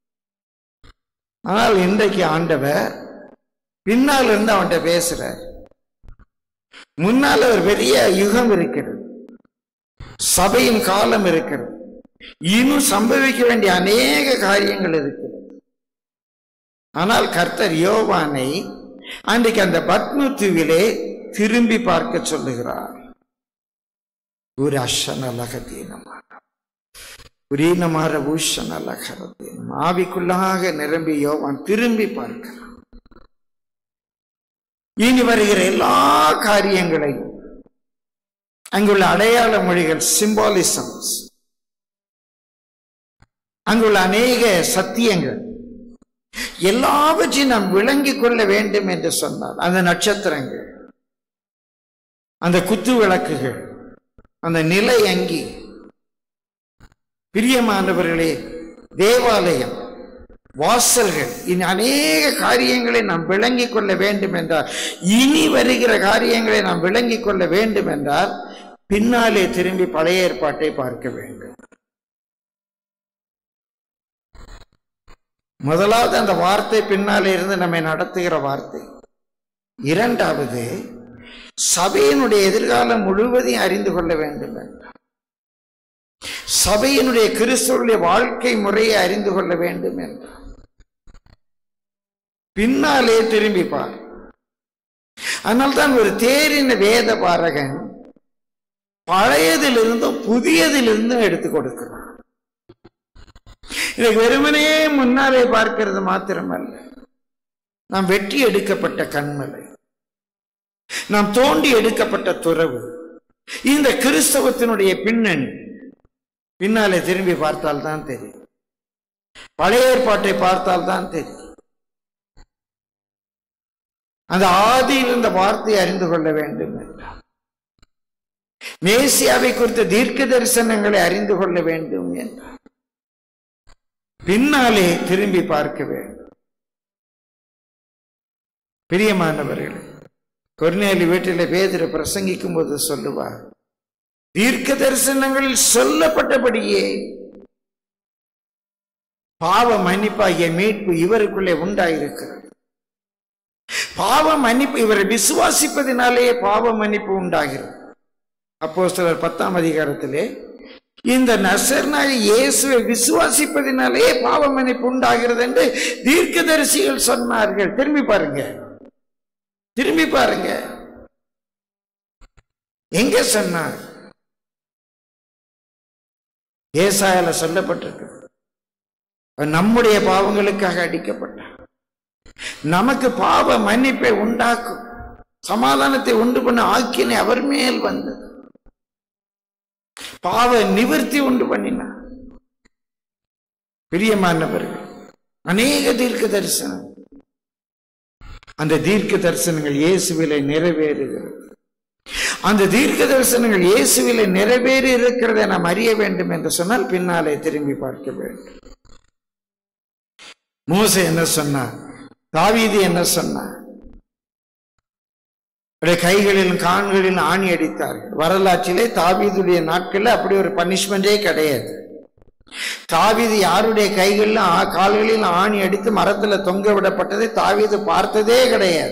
ஆனால் இன்றைக்கு ஆண்டவர் பின்னால் இருந்து அவன்கிட்ட பேசுறார் முன்னால் ஒரு பெரிய யுகம் இருக்கிறது சபையின் காலம் இருக்கிறது இன்னும் சம்பவிக்க வேண்டிய அநேக காரியங்கள் இருக்கிறது ஆனால் கர்த்தர் யோவானை அன்றைக்கு அந்த பத்மத்துவிலே திரும்பி பார்க்க சொல்லுகிறார் ஒரு அஷனலகதீனமான உரீனமாற பூஷனலகரதீனம் ஆவிக்குள்ளாக நிரம்பி யோவான் திரும்பி பார்க்கிறான் இனி வருகிற எல்லா காரியங்களையும் அங்குள்ள அடையாள மொழிகள் சிம்பாலிசம்ஸ் அங்குள்ள அநேக சத்தியங்கள் எல்லாவற்றையும் நாம் விளங்கிக் கொள்ள வேண்டும் என்று சொன்னார் அந்த நட்சத்திரங்கள் அந்த குத்து விளக்குகள் அந்த நிலை அங்கி பிரியமானவர்களே தேவாலயம் வாசல்கள் இனி அநேக காரியங்களை நாம் விளங்கிக் கொள்ள வேண்டும் என்றால் இனி வருகிற காரியங்களை நாம் விளங்கிக் கொள்ள வேண்டும் என்றால் பின்னாலே திரும்பி பழைய ஏற்பாட்டை பார்க்க வேண்டும் முதலாவது அந்த வார்த்தை பின்னாலே இருந்து நம்மை நடத்துகிற வார்த்தை இரண்டாவது சபையினுடைய எதிர்காலம் முழுவதையும் அறிந்து கொள்ள வேண்டும் என்றார் சபையினுடைய கிறிஸ்துவனுடைய வாழ்க்கை முறையை அறிந்து கொள்ள வேண்டும் என்றார் பின்னாலே திரும்பி பார் அதனால்தான் ஒரு தேரின வேத பாரகன் பழையதிலிருந்தும் புதியதிலிருந்தும் எடுத்து கொடுக்கிறான் இதை வெறுமனே முன்னாலே பார்க்கிறது மாத்திரமல்ல நாம் வெட்டி எடுக்கப்பட்ட கண்மலை நாம் தோண்டி எடுக்கப்பட்ட துறவு இந்த கிறிஸ்தவத்தினுடைய பின்னணி பின்னாலே திரும்பி பார்த்தால் தான் தெரியும் பழைய ஏற்பாட்டை பார்த்தால் தான் தெரியும் அந்த ஆதியில் இந்த வார்த்தையை அறிந்து கொள்ள வேண்டும் என்றார் மேசியாவை குறித்த தீர்க்க தரிசனங்களை அறிந்து கொள்ள வேண்டும் என்றார் பின்னாலே திரும்பி பார்க்க வேண்டும் பிரியமானவர்களே கொர்நேலி வீட்டில் பேதிர பிரசங்கிக்கும் போது சொல்லுவார் தீர்க்க தரிசனங்களில் சொல்லப்பட்டபடியே பாவ மன்னிப்பாகிய மீட்பு இவருக்குள்ளே உண்டாயிருக்கிறது பாவ மன்னிப்பு இவரை விசுவாசிப்பதினாலேயே பாவ மன்னிப்பு உண்டாகிறது அப்போ சிலர் பத்தாம் அதிகாரத்திலே இந்த நசர்னாக இயேசுவை விசுவாசிப்பதினாலேயே பாவ மன்னிப்பு உண்டாகிறது என்று தீர்க்கதரிசிகள் சொன்னார்கள் திரும்பி பாருங்க திரும்பி பாருங்க எங்க சொன்னார் ஏசாயால சொல்லப்பட்டிருக்கு அவர் நம்முடைய பாவங்களுக்காக அடிக்கப்பட்டார் நமக்கு பாவ மன்னிப்பை உண்டாக்கும் சமாதானத்தை உண்டு பண்ண ஆக்கினை அவர் மேல் வந்தது பாவ நிவர்த்தி உண்டு பண்ணினார் பிரியமானவர்கள் அநேக தீர்க்க தரிசனம் அந்த தீர்க்க தரிசனங்கள் இயேசுவிலே நிறைவேறுகிறது அந்த தீர்க்க தரிசனங்கள் இயேசுவிலே நிறைவேறி இருக்கிறதை நாம் அறிய வேண்டும் என்று சொன்னால் பின்னாலே திரும்பி பார்க்க வேண்டும் மோசே என்ன சொன்னார் தாவீது என்ன சொன்னார் அவருடைய கைகளிலும் கான்களிலும் ஆணி அடித்தார்கள் வரலாற்றிலே தாவீதுடைய நாட்களில் அப்படி ஒரு பனிஷ்மெண்டே கிடையாது தாவீது யாருடைய கைகளிலும் ஆ- கால்களிலும் ஆணி அடித்து மரத்துல தொங்க விடப்பட்டதை தாவீது பார்த்ததே கிடையாது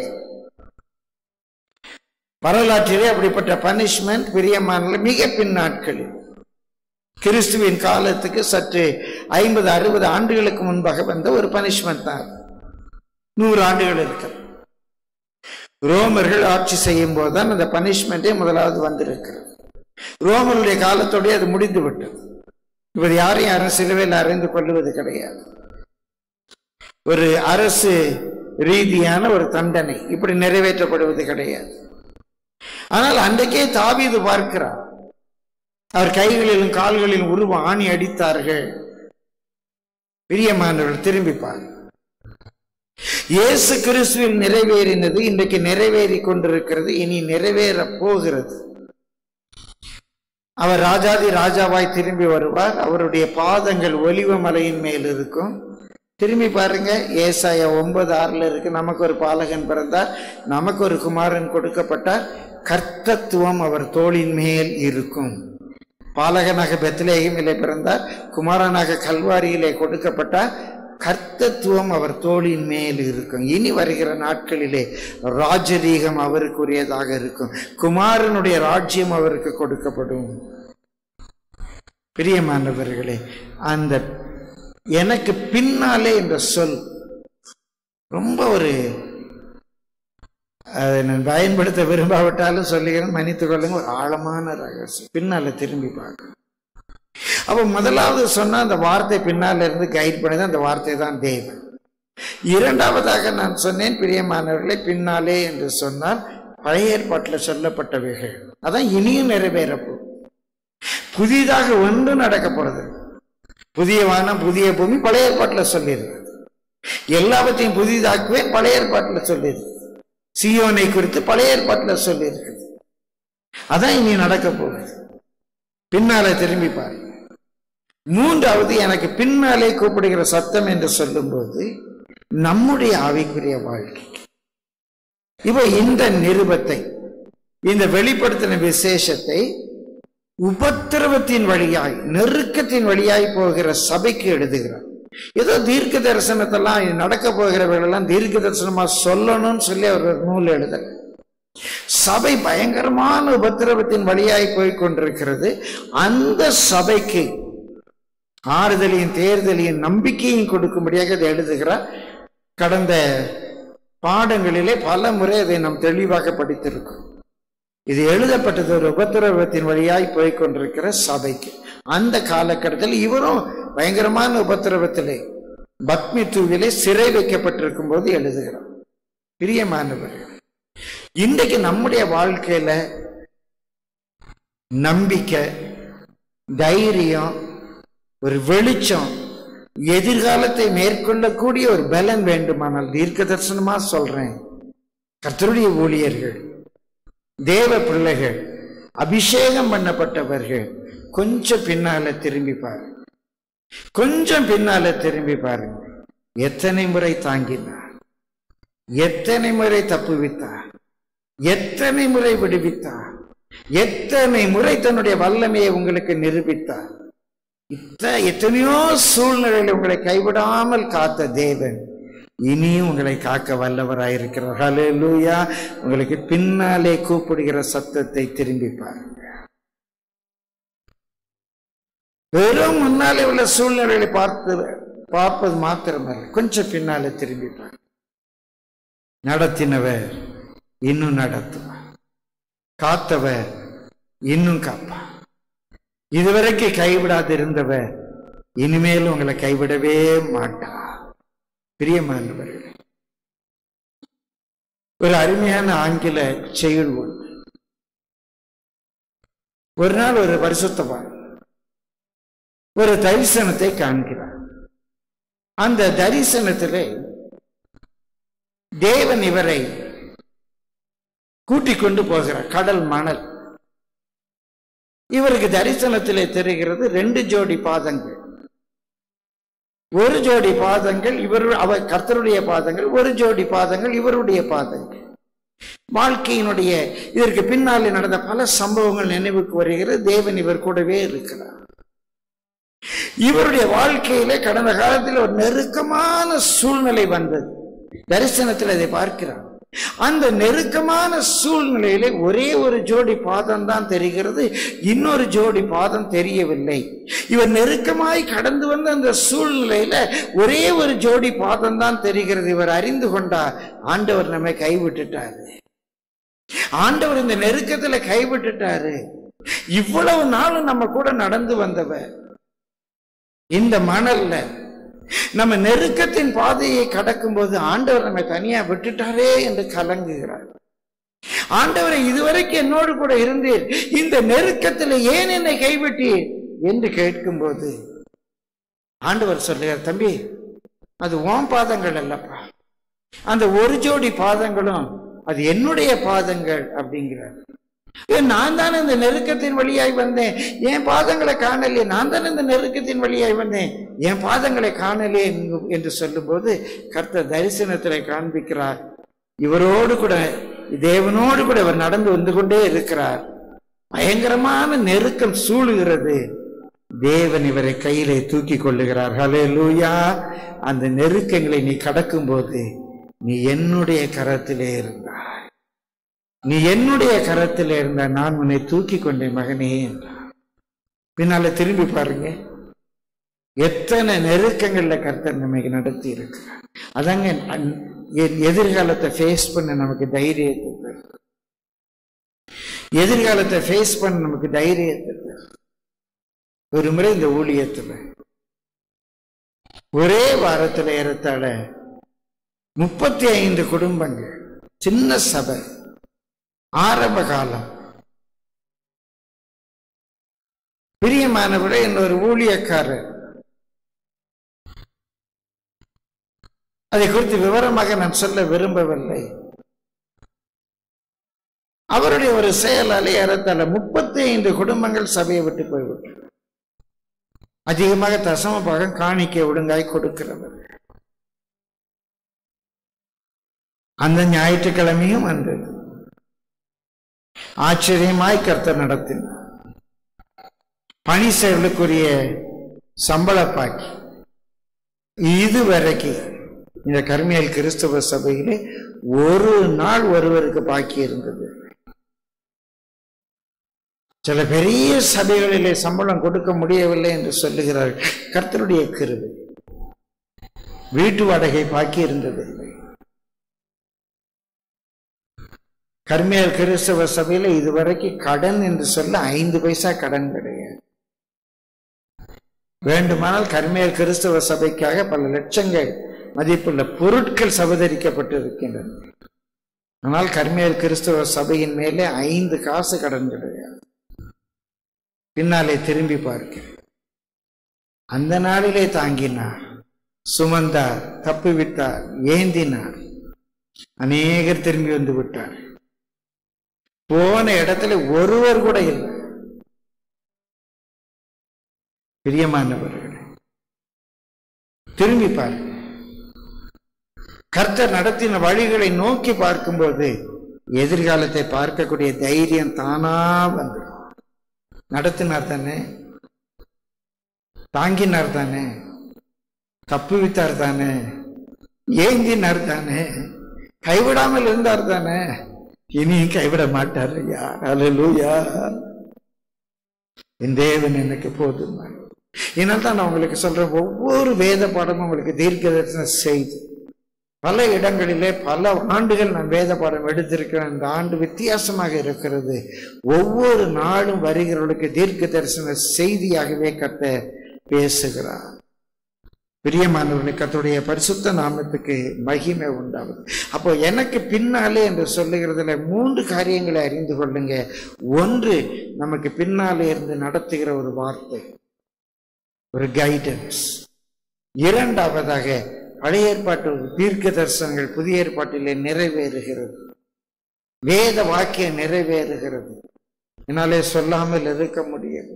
வரலாற்றிலே அப்படிப்பட்ட பனிஷ்மெண்ட் பிரியமான மிக பின் நாட்களில் கிறிஸ்துவின் காலத்துக்கு சற்று ஐம்பது அறுபது ஆண்டுகளுக்கு முன்பாக வந்த ஒரு பனிஷ்மெண்ட் தான் அது. நூறு ஆண்டுகள் இருக்கு ரோமர்கள் ஆட்சி செய்யும் போதுதான் அந்த பனிஷ்மெண்டே முதலாவது வந்திருக்கிறது ரோமருடைய காலத்தோடய அது முடிந்து விட்டது இப்போது யாரையும் யாரும் சிலுவையில் அறிந்து கொள்வது கிடையாது ஒரு அரசு ரீதியான ஒரு தண்டனை இப்படி நிறைவேற்றப்படுவது கிடையாது ஆனால் அன்றைக்கே தாவீது பார்க்கிறார் அவர் கைகளிலும் கால்களிலும் உருவ ஆணி அடித்தார்கள் பிரியமானவர்கள் திரும்பி பாருங்கள் இயேசு கிறிஸ்துவில் நிறைவேறினது இன்றைக்கு நிறைவேறி கொண்டிருக்கிறது இனி நிறைவேற போகிறது அவர் ராஜாதி ராஜாவாய் திரும்பி வருவார் அவருடைய பாதங்கள் ஒலிவ மலையின் மேல் இருக்கும் திரும்பி பாருங்க ஏசாயா ஒன்பது ஆறுல இருக்கு நமக்கு ஒரு பாலகன் பிறந்தார் நமக்கு ஒரு குமாரன் கொடுக்கப்பட்டார் கர்த்தத்துவம் அவர் தோளின் மேல் இருக்கும் பாலகனாக பெத்லேகமிலே பிறந்தார் குமாரனாக கல்வாரியிலே கொடுக்கப்பட்டார் கர்த்தத்துவம் அவர் தோளின் மேல் இருக்கும் இனி வருகிற நாட்களிலே ராஜரீகம் அவருக்குரியதாக இருக்கும் குமாரனுடைய ராஜ்யம் அவருக்கு கொடுக்கப்படும் பிரியமானவர்களே அந்த எனக்கு பின்னாலே என்ற சொல் ரொம்ப ஒரு அதை நான் பயன்படுத்த விரும்பாவிட்டாலும் சொல்லுகிறேன் மன்னித்துக் கொள்ளுங்க ஒரு ஆழமான ரகசியம் பின்னால திரும்பி பார்க்கணும் அப்போ முதலாவது சொன்ன அந்த வார்த்தை பின்னால இருந்து கைட் பண்ணது அந்த வார்த்தை தான் தேவன் இரண்டாவதாக நான் சொன்னேன் பிரியமானவர்களை பின்னாலே என்று சொன்னால் பழைய ஏற்பாட்டில் சொல்லப்பட்டவைகள் அதான் இனியும் நிறைவேறப்போ புதிதாக ஒன்று நடக்க போறது புதிய வானம் புதிய பூமி பழைய ஏற்பாட்டில் சொல்லியிருக்கு எல்லாவற்றையும் புதிதாக்குவேன் பழைய ஏற்பாட்டில் சொல்லியிருக்கு சியோனை குறித்து பழைய ஏற்பாட்டில் சொல்லியிருக்கு அதான் இனி நடக்க போகுது பின்னாலே திரும்பி பாருங்க மூன்றாவது எனக்கு பின்னாலே கூப்பிடுகிற சத்தம் என்று சொல்லும்போது நம்முடைய ஆவிக்குரிய வாழ்க்கை இப்போ இந்த நிருபத்தை இந்த வெளிப்படுத்தின விசேஷத்தை உபத்திரவத்தின் வழியாய் நெருக்கத்தின் வழியாய் போகிற சபைக்கு எழுதுகிறார் ஏதோ தீர்க்க தரிசனத்தெல்லாம் இது நடக்க போகிறவர்களெல்லாம் தீர்க்க தரிசனமா சொல்லணும்னு சொல்லி அவர் ஒரு நூல் எழுதல சபை பயங்கரமான உபத்திரவத்தின் வழியாய் போய் கொண்டிருக்கிறது அந்த சபைக்கு ஆறுதலையும் தேர்தலையும் நம்பிக்கையும் கொடுக்கும்படியாக இதை எழுதுகிறார் கடந்த பாடங்களிலே பல முறை அதை நாம் தெளிவாக படித்திருக்கோம் இது எழுதப்பட்டது ஒரு உபத்திரவத்தின் வழியாய் போய் கொண்டிருக்கிற சபைக்கு அந்த காலகட்டத்தில் இவரும் பயங்கரமான உபத்திரவத்திலே பத்மி தூவிலே சிறை வைக்கப்பட்டிருக்கும் போது எழுதுகிறார் பிரியமானவர்கள் இன்றைக்கு நம்முடைய வாழ்க்கையில நம்பிக்கை தைரியம் ஒரு வெளிச்சம் எதிர்காலத்தை மேற்கொள்ளக்கூடிய ஒரு பலன் வேண்டுமானால் தீர்க்க தரிசனமா சொல்றேன் கர்த்தருடைய ஊழியர்கள் தேவ பிள்ளைகள் அபிஷேகம் பண்ணப்பட்டவர்கள் கொஞ்சம் பின்னால திரும்பி பாரு கொஞ்சம் பின்னால திரும்பி பாருங்க எத்தனை முறை தாங்கினார் எத்தனை முறை தப்புவித்தார் எத்தனை முறை விடுவித்தார் எத்தனை முறை தன்னுடைய வல்லமையை உங்களுக்கு நிரூபித்தார் இத்த எத்தனையோ சூழ்நிலையில் உங்களை கைவிடாமல் காத்த தேவன் இனியும் உங்களை காக்க வல்லவராயிருக்கிறார் ஹalleluya உங்களுக்கு பின்னாலே கூப்பிடுகிற சத்தத்தை திரும்பி பாருங்க வெறும் முன்னாலே உள்ள சூழ்நிலைகளை பார்த்து பார்ப்பது மாத்திரமல்ல கொஞ்சம் பின்னாலே திரும்பி பாருங்க நடத்தினவர் இன்னும் நடத்துவார் காத்தவர் இன்னும் காப்பார் இதுவரைக்கும் கைவிடாது இருந்தவர் இனிமேல் உங்களை கைவிடவே மாட்டார் பிரியமானவர்களே ஒரு அருமையான ஆங்கில செயல் ஒன்று ஒரு நாள் ஒரு பரிசுத்தவான் ஒரு தரிசனத்தை காண்கிறார் அந்த தரிசனத்திலே தேவன் இவரை கூட்டிக் கொண்டு போகிறார் கடல் மணல் இவருக்கு தரிசனத்திலே தெரிகிறது ரெண்டு ஜோடி பாதங்கள் ஒரு ஜோடி பாதங்கள் இவர் அவர் கர்த்தருடைய பாதங்கள் ஒரு ஜோடி பாதங்கள் இவருடைய பாதங்கள் வாழ்க்கையினுடைய இதற்கு பின்னாலே நடந்த பல சம்பவங்கள் நினைவுக்கு வருகிறது தேவன் இவர் கூடவே இருக்கிறார் இவருடைய வாழ்க்கையில கடந்த காலத்தில் ஒரு நெருக்கமான சூழ்நிலை வந்தது தரிசனத்தில் அதை பார்க்கிறார் அந்த நெருக்கமான சூழ்நிலையில ஒரே ஒரு ஜோடி பாதம் தான் தெரிகிறது இன்னொரு ஜோடி பாதம் தெரியவில்லை இவர் நெருக்கமாய் கடந்து வந்த அந்த சூழ்நிலையில ஒரே ஒரு ஜோடி பாதம் தான் தெரிகிறது இவர் அறிந்து கொண்டார் ஆண்டவர் நம்மை கைவிட்டுட்டாரு ஆண்டவர் இந்த நெருக்கத்துல கைவிட்டுட்டாரு இவ்வளவு நாளும் நம்ம கூட நடந்து வந்தவர் இந்த மணல்ல நம்ம நெருக்கத்தின் பாதையை கடக்கும் போது ஆண்டவர் நம்மை தனியா விட்டுட்டாரே என்று கலங்குகிறார் ஆண்டவரை இதுவரைக்கும் என்னோடு கூட இருந்தீர் இந்த நெருக்கத்தில் ஏன் என்னை கைவிட்டீர் என்று கேட்கும்போது ஆண்டவர் சொல்லுகிறார் தம்பி அது ஓம் பாதங்கள் அல்லப்பா அந்த ஒரு ஜோடி பாதங்களும் அது என்னுடைய பாதங்கள் அப்படிங்கிறார் ஏன் நான் தானே இந்த நெருக்கத்தின் வழியாய் வந்தேன் என் பாதங்களை காணலையே நான் தானே இந்த நெருக்கத்தின் வழியாய் வந்தேன் என் பாதங்களை காணலே என்று சொல்லும்போது கர்த்தர் தரிசனத்தில் காண்பிக்கிறார் இவரோடு கூட தேவனோடு கூட இவர் நடந்து வந்து கொண்டே இருக்கிறார் பயங்கரமான நெருக்கம் சூழுகிறது தேவன் இவரை கையிலே தூக்கி கொள்ளுகிறார் ஹலே லூயா அந்த நெருக்கங்களை நீ கடக்கும் போது நீ என்னுடைய கரத்திலே இருந்தாய் நீ என்னுடைய கரத்தில் இருந்த நான் உன்னை தூக்கி கொண்டேன் மகனே என்றார் பின்னால திரும்பி பாருங்க எத்தனை நெருக்கங்கள்ல கர்த்தர் நமக்கு நடத்தி இருக்கிறார் அதாங்க என் எதிர்காலத்தை ஃபேஸ் பண்ண நமக்கு தைரியத்தை தரும் எதிர்காலத்தை ஃபேஸ் பண்ண நமக்கு தைரியத்தை தரும் ஒரு முறை இந்த ஊழியத்துல ஒரே வாரத்துல ஏறத்தாழ முப்பத்தி ஐந்து குடும்பங்கள் சின்ன சபை ஆரம்ப காலம் பிரியமானவரை இன்னொரு ஊழியக்காரர் அதை குறித்து விவரமாக நான் சொல்ல விரும்பவில்லை அவருடைய ஒரு செயலாலே ஏறத்தாழ முப்பத்தி ஐந்து குடும்பங்கள் சபையை விட்டு போய்விட்டன அதிகமாக தசம பாகம் காணிக்கை ஒழுங்காய் கொடுக்கிறவர் அந்த ஞாயிற்றுக்கிழமையும் வந்தது ஆச்சரியமாய் கர்த்தர் நடத்தினார் பணி செயலுக்குரிய சம்பள பாக்கி இதுவரைக்கும் இந்த கர்மியல் கிறிஸ்தவ சபையிலே ஒரு நாள் ஒருவருக்கு பாக்கி இருந்தது சில பெரிய சபைகளிலே சம்பளம் கொடுக்க முடியவில்லை என்று சொல்லுகிறார்கள் கர்த்தருடைய கிருபை வீட்டு வாடகை பாக்கி இருந்தது கர்மியல் கிறிஸ்தவ சபையில இதுவரைக்கும் கடன் என்று சொல்ல ஐந்து பைசா கடன் கிடையாது வேண்டுமானால் கர்மியல் கிறிஸ்தவ சபைக்காக பல லட்சங்கள் மதிப்புள்ள பொருட்கள் சபதரிக்கப்பட்டு இருக்கின்றன ஆனால் கர்மியல் கிறிஸ்தவ சபையின் மேலே ஐந்து காசு கடன் கிடையாது பின்னாலே திரும்பி பார்க்கிறேன் அந்த நாளிலே தாங்கினார் சுமந்தார் தப்பிவிட்டார் ஏந்தினார் அநேகர் திரும்பி வந்து விட்டார் போன இடத்துல ஒருவர் கூட இல்லை பிரியமானவர்களே திரும்பி பாருங்க கர்த்தர் நடத்தின வழிகளை நோக்கி பார்க்கும்போது எதிர்காலத்தை பார்க்கக்கூடிய தைரியம் தானா வந்துடும் நடத்தினார் தானே தாங்கினார் தானே தப்புவித்தார் தானே ஏங்கினார் தானே கைவிடாமல் இருந்தார் தானே இனியும் கைவிட மாட்டார் ஐயா அல்லேலூயா என் தேவன் எனக்கு போதும் இதனால தான் நான் உங்களுக்கு சொல்றேன் ஒவ்வொரு வேத பாடமும் உங்களுக்கு தீர்க்க தரிசனம் செய்து பல இடங்களிலே பல ஆண்டுகள் நான் வேத பாடம் எடுத்திருக்கிறேன் இந்த ஆண்டு வித்தியாசமாக இருக்கிறது ஒவ்வொரு நாளும் வருகிறவர்களுக்கு தீர்க்க தரிசன செய்தியாகவே கத்த பேசுகிறார் பிரியமானவர்களே கத்துடைய பரிசுத்த நாமத்துக்கு மகிமை உண்டாகும் அப்போ எனக்கு பின்னாலே என்று சொல்லுகிறதுல மூன்று காரியங்களை அறிந்து கொள்ளுங்க ஒன்று நமக்கு பின்னாலே இருந்து நடத்துகிற ஒரு வார்த்தை ஒரு கைடன்ஸ் இரண்டாவதாக பழைய ஏற்பாட்டு தீர்க்க தரிசனங்கள் புதிய ஏற்பாட்டிலே நிறைவேறுகிறது வேத வாக்கியம் நிறைவேறுகிறது என்னாலே சொல்லாமல் இருக்க முடியாது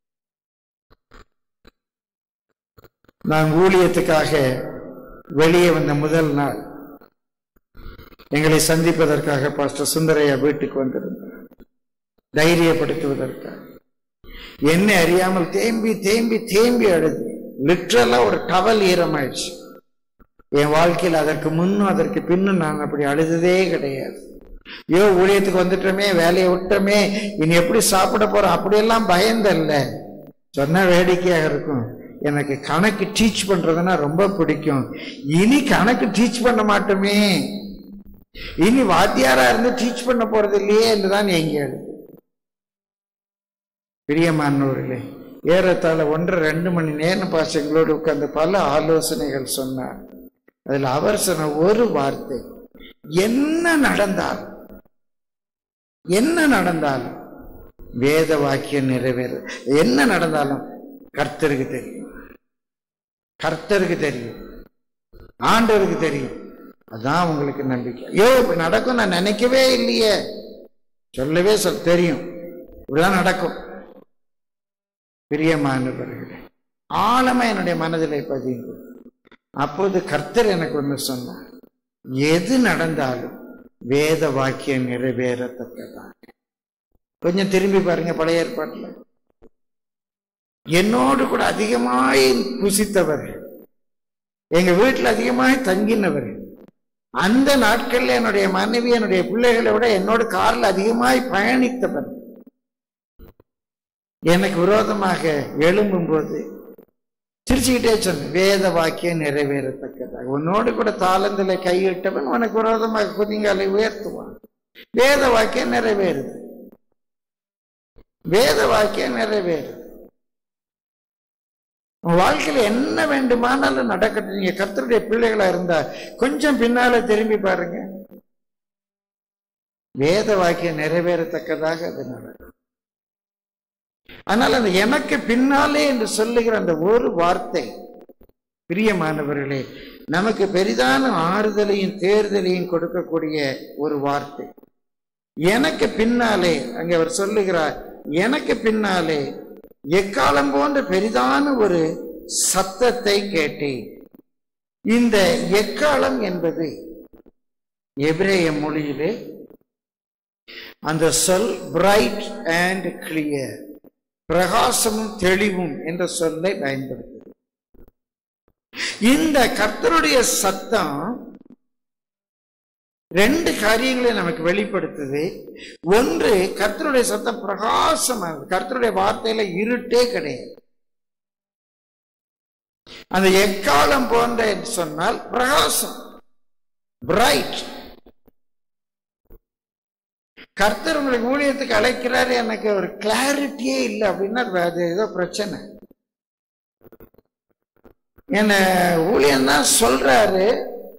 நான் ஊழியத்துக்காக வெளியே வந்த முதல் நாள் எங்களை சந்திப்பதற்காக பாஸ்டர் சுந்தரையா வீட்டுக்கு வந்திருந்தார் தைரியப்படுத்துவதற்காக என்னை அறியாமல் தேம்பி தேம்பி தேம்பி அழுது லிட்ரலா ஒரு டவல் ஈரமாயிடுச்சு என் வாழ்க்கையில் அதற்கு முன்னும் அதற்கு பின்னும் நான் அப்படி அழுததே கிடையாது ஐயோ ஊழியத்துக்கு வந்துட்டோமே வேலையை விட்டோமே இனி எப்படி சாப்பிட போறோம் அப்படியெல்லாம் பயந்தல்ல சொன்ன வேடிக்கையாக இருக்கும் எனக்கு கணக்கு டீச் பண்றதுன்னா ரொம்ப பிடிக்கும் இனி கணக்கு டீச் பண்ண மாட்டோமே இனி வாத்தியாரா இருந்து டீச் பண்ண போறது இல்லையே என்றுதான் எங்க பிரியமானவர்களே ஏறத்தாழ ஒன்றரை ரெண்டு மணி நேரம் பாஸ் எங்களோடு உட்கார்ந்து பல ஆலோசனைகள் சொன்னார் அதுல அவர் சொன்ன ஒரு வார்த்தை என்ன நடந்தாலும் என்ன நடந்தாலும் வேத வாக்கியம் நிறைவேறு என்ன நடந்தாலும் கர்த்தருக்கு தெரியும் கர்த்தருக்கு தெரியும் ஆண்டவருக்கு தெரியும் அதான் உங்களுக்கு நம்பிக்கை ஐயோ இப்படி நடக்கும் நான் நினைக்கவே இல்லையே சொல்லவே சொல் தெரியும் இப்படிதான் நடக்கும் பிரியமானவர்களே ஆழமா என்னுடைய மனதிலே பதியுங்க அப்போது கர்த்தர் எனக்கு ஒன்று சொன்னார் எது நடந்தாலும் வேத வாக்கியம் நிறைவேறத்தக்கதான் கொஞ்சம் திரும்பி பாருங்க பழைய ஏற்பாட்டில் என்னோடு கூட அதிகமாய் புசித்தவர் எங்க வீட்டில் அதிகமாய் தங்கினவர் அந்த நாட்கள்ல என்னுடைய மனைவி என்னுடைய பிள்ளைகளை விட என்னோட கார்ல அதிகமாய் பயணித்தவர் எனக்கு விரோதமாக எழும்பும் போது சிரிச்சுக்கிட்டே சொன்னேன் வேத வாக்கியம் நிறைவேறத்தக்கதாக உன்னோடு கூட தாளந்தில கையிட்டவன் உனக்கு விரோதமாக குதிங்காலை உயர்த்துவான் வேத வாக்கியம் நிறைவேறுது வேத வாக்கியம் நிறைவேறுது உன் வாழ்க்கையில என்ன வேண்டுமானாலும் நடக்கட்டும் நீங்க கர்த்தருடைய பிள்ளைகளா இருந்தா கொஞ்சம் பின்னால திரும்பி பாருங்க வேத வாக்கியம் நிறைவேறத்தக்கதாக அது நடக்கும் ஆனால் அந்த எனக்கு பின்னாலே என்று சொல்லுகிற அந்த ஒரு வார்த்தை பிரியமானவர்களே நமக்கு பெரிதான ஆறுதலையும் தேர்தலையும் கொடுக்கக்கூடிய ஒரு வார்த்தை எனக்கு பின்னாலே அங்கே அவர் சொல்லுகிறார் எனக்கு பின்னாலே எக்காலம் போன்ற பெரிதான ஒரு சத்தத்தை கேட்டேன் இந்த எக்காலம் என்பது எபிரேய மொழியிலே அந்த சொல் பிரைட் அண்ட் கிளியர் பிரகாசமும் தெளிவும் என்ற சொல்லை பயன்படுத்துது இந்த கர்த்தருடைய சத்தம் ரெண்டு காரியங்களை நமக்கு வெளிப்படுத்துது ஒன்று கர்த்தருடைய சத்தம் பிரகாசமானது கர்த்தருடைய வார்த்தையில இருட்டே கிடையாது அந்த எக்காலம் போன்ற என்று சொன்னால் பிரகாசம் பிரைட் கர்த்தர் உங்களுக்கு ஊழியத்துக்கு அழைக்கிறாரு எனக்கு ஒரு கிளாரிட்டியே இல்லை அப்படின்னா அது ஏதோ பிரச்சனை என்ன ஊழியம் தான் சொல்றாரு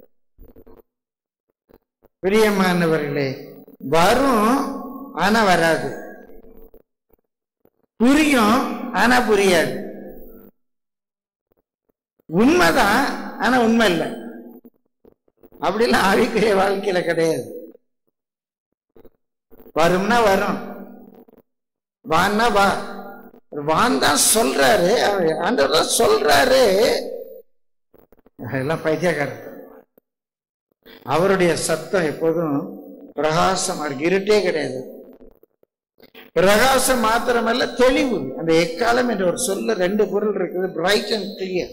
பிரியமானவர்களே வரும் ஆனா வராது புரியும் ஆனா புரியாது உண்மைதான் ஆனா உண்மை இல்லை அப்படிலாம் ஆவிக்குரிய வாழ்க்கையில கிடையாது வரும்னா வரும் வான்னா வா வான் தான் சொல்றாரு ஆண்டவர் தான் சொல்றாரு எல்லாம் பைத்தியக்காரர் அவருடைய சத்தம் எப்போதும் பிரகாசமா இருக்கு இருட்டே கிடையாது பிரகாசம் மாத்திரமல்ல தெளிவு அந்த எக்காலம் என்ற ஒரு சொல்ல ரெண்டு பொருள் இருக்குது பிரைட் அண்ட் கிளியர்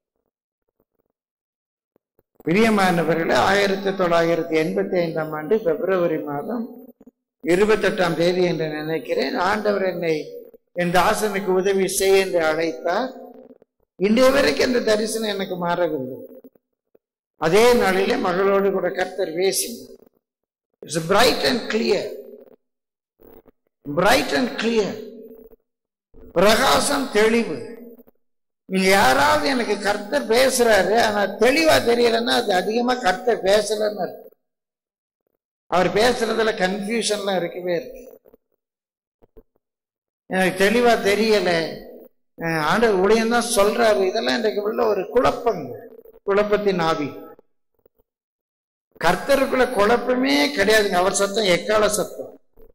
பிரியமானவர்களே ஆயிரத்தி தொள்ளாயிரத்தி எண்பத்தி ஐந்தாம் ஆண்டு பிப்ரவரி மாதம் இருபத்தெட்டாம் தேதி என்று நினைக்கிறேன் ஆண்டவர் என்னை என் தாசனுக்கு உதவி செய்ய என்று அழைத்தார் இன்றைய வரைக்கும் அந்த தரிசனம் எனக்கு மாறவில்லை அதே நாளிலே மகளோடு கூட கர்த்தர் பேசினார் it's bright and clear bright and clear பிரகாசம் தெளிவு நீங்க யாராவது எனக்கு கர்த்தர் பேசுறாரு ஆனா தெளிவா தெரியலன்னா அது அதிகமா கர்த்தர் பேசலன்னு அர்த்தம். அவர் பேசுறதுல கன்ஃபியூஷன்லாம் இருக்கவே இருக்கு எனக்கு தெளிவா தெரியல அஹ் ஆண்டவர் ஊழியம் தான் சொல்றாரு இதெல்லாம் இன்றைக்கு உள்ள ஒரு குழப்பங்க குழப்பத்தின் ஆவி கர்த்தருக்குள்ள குழப்பமே கிடையாதுங்க அவர் சத்தம் எக்கால சத்தம்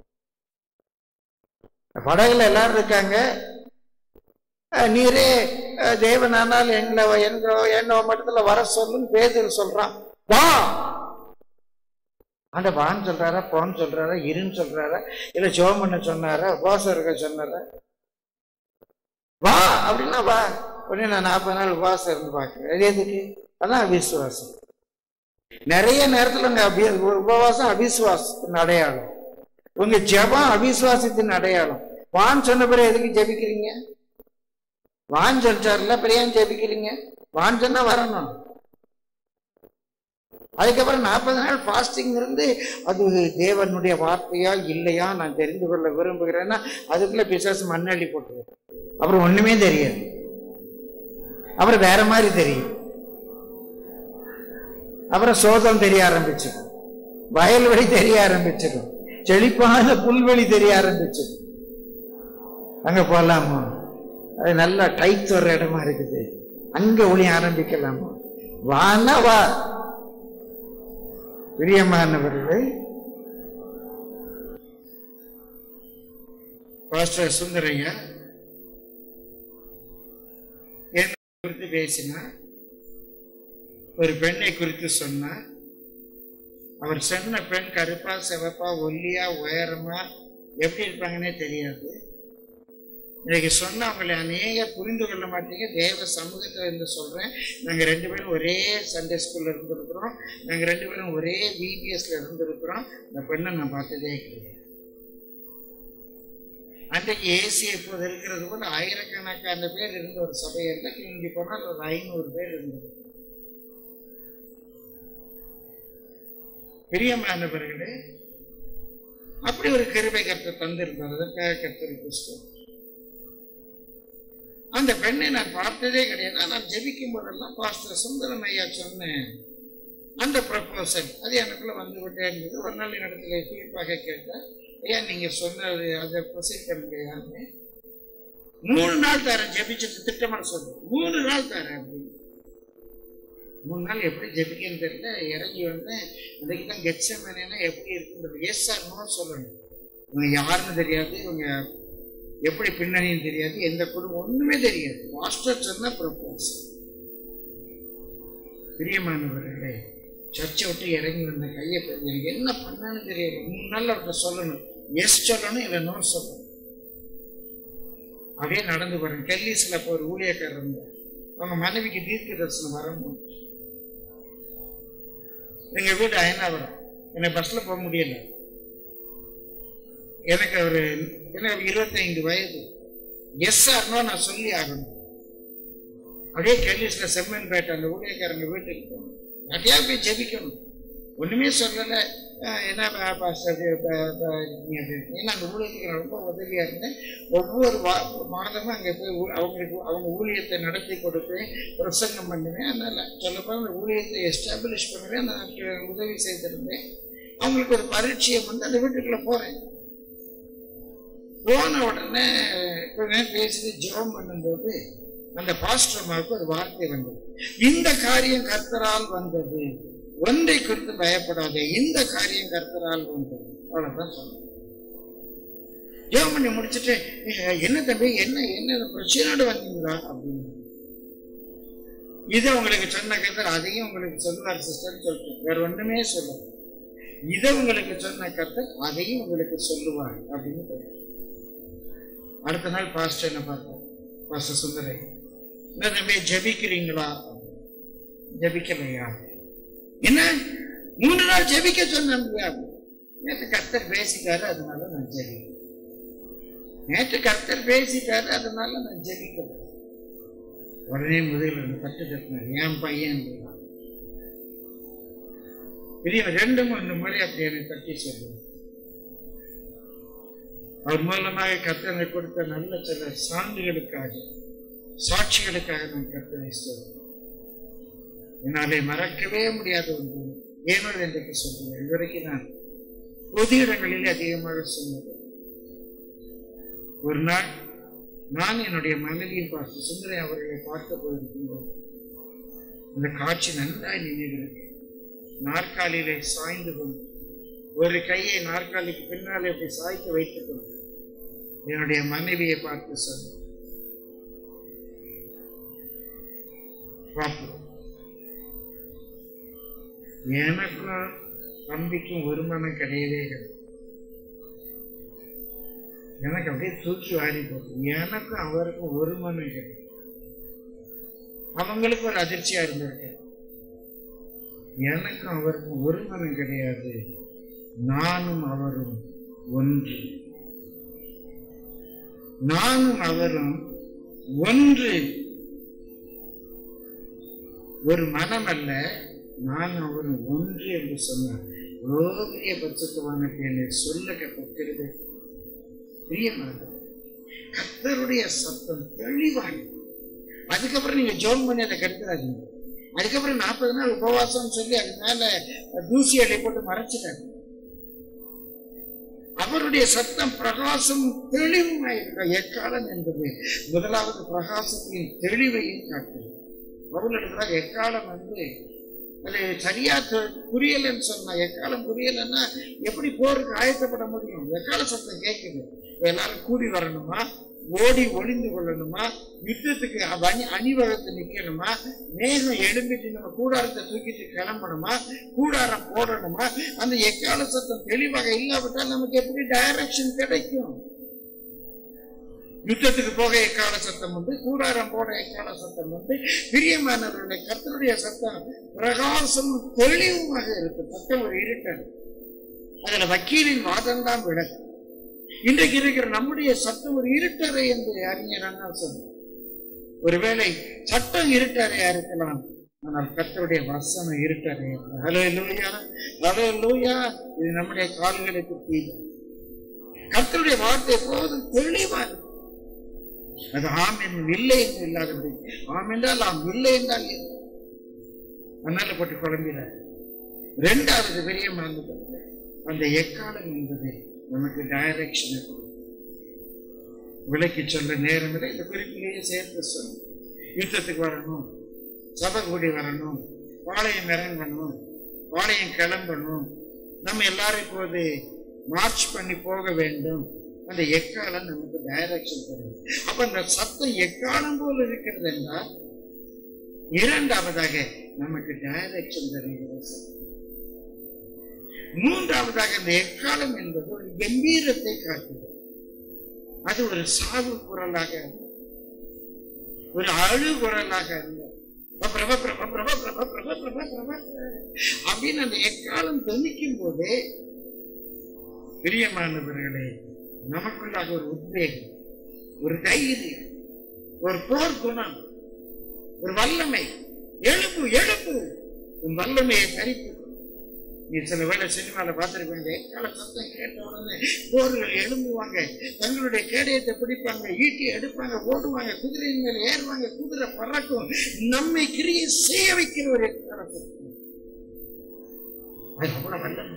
படகுல எல்லாரும் இருக்காங்க அஹ் நீரே அஹ் தேவனானால் எங்களை எங்க என்ன மட்டத்துல வர சொல்லுன்னு பேதர் சொல்றான் வா ஆண்ட வான்னு சொல்றாரா போன்னு சொல்றாரா இருன்னு சொல்றாரா இல்ல ஜோம் பண்ண சொன்னாரா உபவாசம் இருக்க சொன்னாரா வா அப்படின்னா வா உடனே நான் நாற்பது நாள் உபவாசம் இருந்து பார்க்கிறேன் அது எதுக்கு அதான் அவிசுவாசம் நிறைய நேரத்துல உங்க அபி உபவாசம் அவிசுவாசத்தின் அடையாளம் உங்க ஜெபம் அவிசுவாசத்தின் அடையாளம் வான்னு சொன்ன பிறகு எதுக்கு ஜெபிக்கிறீங்க வான்னு சொல்லிட்டாருல அப்புறம் ஏன் ஜெபிக்கிறீங்க வான்னு சொன்னா வரணும் அதுக்கப்புறம் நாற்பது நாள் ஃபாஸ்டிங் இருந்து அது தேவனுடைய வார்த்தையா இல்லையா நான் தெரிந்து கொள்ள விரும்புகிறேன்னா அதுக்குள்ள பிசாசு மண்ணள்ளி போட்டுருவோம் அப்புறம் ஒண்ணுமே தெரியாது அப்புறம் வேற மாதிரி தெரியும் அப்புறம் சோதம் தெரிய ஆரம்பிச்சிடும் வயல்வெளி தெரிய ஆரம்பிச்சிடும் செழிப்பான புல்வெளி தெரிய ஆரம்பிச்சிடும் அங்க போலாமா அது நல்லா டைட் வர்ற இடமா இருக்குது அங்க ஒளி ஆரம்பிக்கலாமா வானா வா பிரியமானவர்களே பாஸ்டர் சுந்தரையா என்ன குறித்து பேசினார் ஒரு பெண்ணை குறித்து சொன்னார் அவர் சொன்ன பெண் கருப்பா சிவப்பா ஒல்லியா உயரமா எப்படி இருப்பாங்கன்னே தெரியாது இன்னைக்கு சொன்ன அவங்களை அநேக புரிந்து கொள்ள மாட்டீங்க தேவ சமூகத்தில் இருந்து சொல்றேன் நாங்க ரெண்டு பேரும் ஒரே சண்டே ஸ்கூல்ல இருந்திருக்கிறோம் நாங்க ரெண்டு பேரும் ஒரே பிபிஎஸ்ல இருந்திருக்கிறோம் இந்த பெண்ணை நான் பார்த்ததே கிடையாது அன்றைக்கு ஏசி இப்போது இருக்கிறது போல ஆயிரக்கணக்கான பேர் இருந்த ஒரு சபையில் இங்கே போனால் ஒரு ஐநூறு பேர் இருந்தது பிரியமானவர்களே அப்படி ஒரு கிருபை கர்த்தர் தந்திருந்தார் அதற்காக கர்த்தருக்கு ஸ்தோத்திரம். அந்த பெண்ணை நான் பார்த்ததே கிடையாது ஆனால் நான் ஜெபிக்கும் போதெல்லாம் பாஸ்டர் சுந்தரம் ஐயா சொன்னேன் அந்த ப்ரப்போசல் அது எனக்குள்ள வந்து விட்டே இருந்தது ஒரு நாள் இடத்துல குறிப்பாக கேட்டேன் ஏன் நீங்க சொன்னது அதை ப்ரொசீட் பண்ணுங்கயான்னு மூணு நாள் தரேன் ஜெபிச்சுட்டு திட்டமாக சொல்றேன் மூணு நாள் தரேன் அப்படின்னு மூணு நாள் எப்படி ஜெபிக்கன்னு தெரியல இறங்கி வந்தேன் அதுக்கு தான் கெட்சமேனா எப்படி இருக்குன்றது எஸ் சார் நோ சொல்லணும் இவங்க யாருன்னு தெரியாது இவங்க எப்படி பின்னணியும் தெரியாது எந்த குடும்பம் ஒண்ணுமே தெரியாது மாஸ்டர் சொன்ன ப்ரப்போஸ் பிரியமானவர்களே சர்ச்சை விட்டு இறங்கி வந்த கையை பிடிச்சு, எனக்கு என்ன பண்ணான்னு தெரியல மூணு நாள் அவர்கிட்ட சொல்லணும் எஸ் சொல்லணும் இல்லை நோ சொல்லணும் அப்படியே நடந்து போறேன் கெல்லிஸ்ல இப்போ ஒரு ஊழியக்காரர் இருந்தார் அவங்க மனைவிக்கு தீர்க்க தரிசனம் வரணும் எங்க வீடு அயனாவரம் என்னை பஸ்ல போக முடியல எனக்கு ஒரு எனக்கு இருபத்தைந்து வயது எஸ் ஆர்னோ நான் சொல்லி ஆகணும் அப்படியே கெல்லிஸ்ல செம்மன்பேட்டை அந்த ஊழியக்காரங்க வீட்டுக்கு போகணும் நிறையா போய் ஜெபிக்கணும் ஒண்ணுமே சொல்லலை அஹ் என்ன ப- பாஸ்டர் இது ப- ப- நீங்க அது- ஏன்னா அந்த ஊழியத்துக்கு நான் ரொம்ப உதவியா இருந்தேன் ஒவ்வொரு வா மாதமும் அங்கே போய் ஊ- அவங்களுக்கு அவங்க ஊழியத்தை நடத்தி கொடுப்பேன் பிரசங்கம் பண்ணுவேன் அதனால சொல்லப்போனால் அந்த ஊழியத்தை எஸ்டாப்ளிஷ் பண்ணுவேன் நான் அதுக்கு உதவி செய்திருந்தேன் அவங்களுக்கு ஒரு பரீட்சையம் வந்து அந்த வீட்டுக்குள்ள போறேன் போன உடனே கொஞ்ச நேரம் பேசிட்டு ஜெபம் பண்ணும்போது அந்த பாஸ்டர் அம்மாவுக்கு ஒரு வார்த்தை வந்தது இந்த காரியம் கர்த்தரால் வந்தது ஒன்றை குறித்து பயப்படாதே இந்த காரியம் கர்த்தரால் வந்தது அவ்வளவுதான் சொன்னேன் ஜெபம் பண்ணி முடிச்சுட்டு "ஏ, என்ன தம்பி என்ன என்ன பிரச்சனையோட வந்தீங்களா அப்படின்னு இதை உங்களுக்கு சொன்ன கர்த்தர் அதையும் உங்களுக்கு சொல்லுவார் சிஸ்டர் சொல்லிட்டு வேற ஒண்ணுமே சொல்ல இதை உங்களுக்கு சொன்ன கர்த்தர் அதையும் உங்களுக்கு சொல்லுவார் அப்படின்னு போயிட்டு. அடுத்த நாள் பாஸ்டர் என்ன பார்த்தார் பாஸ்டர் சுந்தரை என்ன தம்பி ஜெபிக்கிறீங்களா ஜெபிக்கலையா என்ன மூணு நாள் ஜெபிக்க சொன்னாங்க நேற்று கர்த்தர் பேசிட்டாரு அதனால நான் ஜெபிக்கிறேன் நேற்று கர்த்தர் பேசிட்டாரு அதனால நான் ஜெபிக்கிறேன் உடனே முதல்ல அந்த தட்டு தட்டினார் என் பையன் அப்படின்னா. பெரிய ரெண்டு மூணு முறை அப்படி எனக்கு தட்டி சொல்லுங்க அவர் மூலமாக கர்த்தனை கொடுத்த நல்ல சில சான்றுகளுக்காக சாட்சிகளுக்காக நான் கர்த்தனை சொல்றேன் என்னாலே மறக்கவே முடியாத ஒன்று ஏனோ என்று சொல்லுவேன் இதுவரைக்கும் நான் பொது இடங்களில் அதிகமாக சொன்னது ஒரு நாள் நான் என்னுடைய மனைவியை பார்த்து சுந்தரை அவர்களை பார்க்க போயிருக்கின்றோம் இந்த காட்சி நன்றாய் நினைவிருக்கு நாற்காலியிலே சாய்ந்து கொண்டு ஒரு கையை நாற்காலிக்கு பின்னாலே இப்படி சாய்த்து வைத்துக் கொண்டு என்னுடைய மனைவியை பார்த்து சொன்னேன் பாப்பு எனக்கும் தம்பிக்கும் ஒரு மனம் கிடையவே கிடையாது எனக்கு அப்படியே தூக்கி வாரி போட்டு எனக்கும் அவருக்கும் ஒரு மனம் கிடையாது அவங்களுக்கு ஒரு அதிர்ச்சியா இருந்திருக்கு எனக்கும் அவருக்கும் ஒரு மனம் கிடையாது நானும் அவரும் ஒன்று நானும் அவரும் ஒன்று ஒரு மனம் அல்ல நான் அவரும் ஒன்று என்று சொன்னார் எவ்வளோ பெரிய பட்சத்துவான என்னை சொல்ல கற்கிறது பிரியமாக கர்த்தருடைய சத்தம் தெளிவாக அதுக்கப்புறம் நீங்க ஜோம் பண்ணி அதை கெடுத்துறாதீங்க அதுக்கப்புறம் நாற்பது நாள் உபவாசம் சொல்லி அது மேல தூசி அடை போட்டு மறைச்சிட்டாங்க அவருடைய சத்தம் பிரகாசம் தெளிவுமாயிருக்க எக்காலம் என்பது முதலாவது பிரகாசத்தின் தெளிவையும் காட்டுது பவுல் எக்காலம் வந்து அது சரியா தெ- புரியலைன்னு சொன்னா எக்காலம் புரியலைன்னா எப்படி போருக்கு ஆயத்தப்பட முடியும் எக்கால சத்தம் கேட்குது எல்லாரும் கூடி வரணுமா ஓடி ஒளிந்து கொள்ளணுமா யுத்தத்துக்கு அணி அணிவகுத்து நிக்கணுமா மேகம் எழும்பிட்டு நம்ம கூடாரத்தை தூக்கிட்டு கிளம்பணுமா கூடாரம் போடணுமா அந்த எக்கால சத்தம் தெளிவாக இல்லாவிட்டால் நமக்கு எப்படி டைரக்ஷன் கிடைக்கும் யுத்தத்துக்கு போக எக்கால சத்தம் உண்டு கூடாரம் போட எக்கால சத்தம் உண்டு பிரியமானவர்களுடைய கர்த்தருடைய சத்தம் பிரகாசம் தெளிவுமாக இருக்கு சத்தம் ஒரு இருட்டல் அதுல வக்கீலின் வாதம் தான் விளக்கு இன்றைக்கு இருக்கிற நம்முடைய சட்டம் ஒரு இருட்டறை என்று அறிஞர் அண்ணா சொன்னார் ஒருவேளை சட்டம் இருட்டறையா இருக்கலாம் ஆனால் கர்த்தருடைய வசனம் இருட்டறை ஹலோ லூயா ஹலோ லூயா இது நம்முடைய கால்களுக்கு தீவு கர்த்தருடைய வார்த்தை எப்போதும் தெளிவா இருக்கும். அது ஆம் என்னும் இல்லை என்று இல்லாதபடி ஆம் என்றால் ஆம் இல்லை என்றால் இல்லை. அதனால போட்டு குழம்பினார் ரெண்டாவது பெரிய மறந்து அந்த எக்காலம் என்பது நமக்கு டைரக்ஷனை கொடுக்கும் விளக்கி சொல்ல நேரம் இல்லை இந்த குறிப்பிலேயே சேர்த்து சொல்லும் யுத்தத்துக்கு வரணும் சபை கூடி வரணும் பாளையம் இறங்கணும் பாளையம் கிளம்பணும் நம்ம எல்லாரும் இப்போது மார்ச் பண்ணி போக வேண்டும் அந்த எக்காலம் நமக்கு டைரக்ஷன் தரும் அப்ப அந்த சத்தம் எக்காலம் போல இருக்கிறது என்றால் இரண்டாவதாக நமக்கு டைரக்ஷன் தருகிறது சத்தம். மூன்றாவதாக இந்த எக்காலம் என்பது ஒரு கம்பீரத்தை காட்டுகிறது அது ஒரு சாவு குரலாக அல்ல. ஒரு அழு குரலாக அல்ல. பிரப, பிரப, பிரப, பிரப, பிரப, பிரப, பிரப, அப்படின்னு அந்த எக்காலம் தொனிக்கும் போதே பிரியமானவர்களே நமக்குள்ளாக ஒரு உத்வேகம் ஒரு தைரியம் ஒரு போர் குணம் ஒரு வல்லமை எழுப்பு எழுப்பு உன் வல்லமையை தரித்து நீ சில வேளை சினிமால பார்த்திருப்பீங்க எக்கால சத்தம் கேட்ட உடனே போர்கள் எழும்புவாங்க தங்களுடைய கேடயத்தை பிடிப்பாங்க ஈட்டி எடுப்பாங்க ஓடுவாங்க குதிரையின் மேல ஏறுவாங்க குதிரை பறக்கும் நம்மை கிரியை செய்ய வைக்கிற ஒரு எக்கால சத்தம் அது அவ்வளவு வல்லமை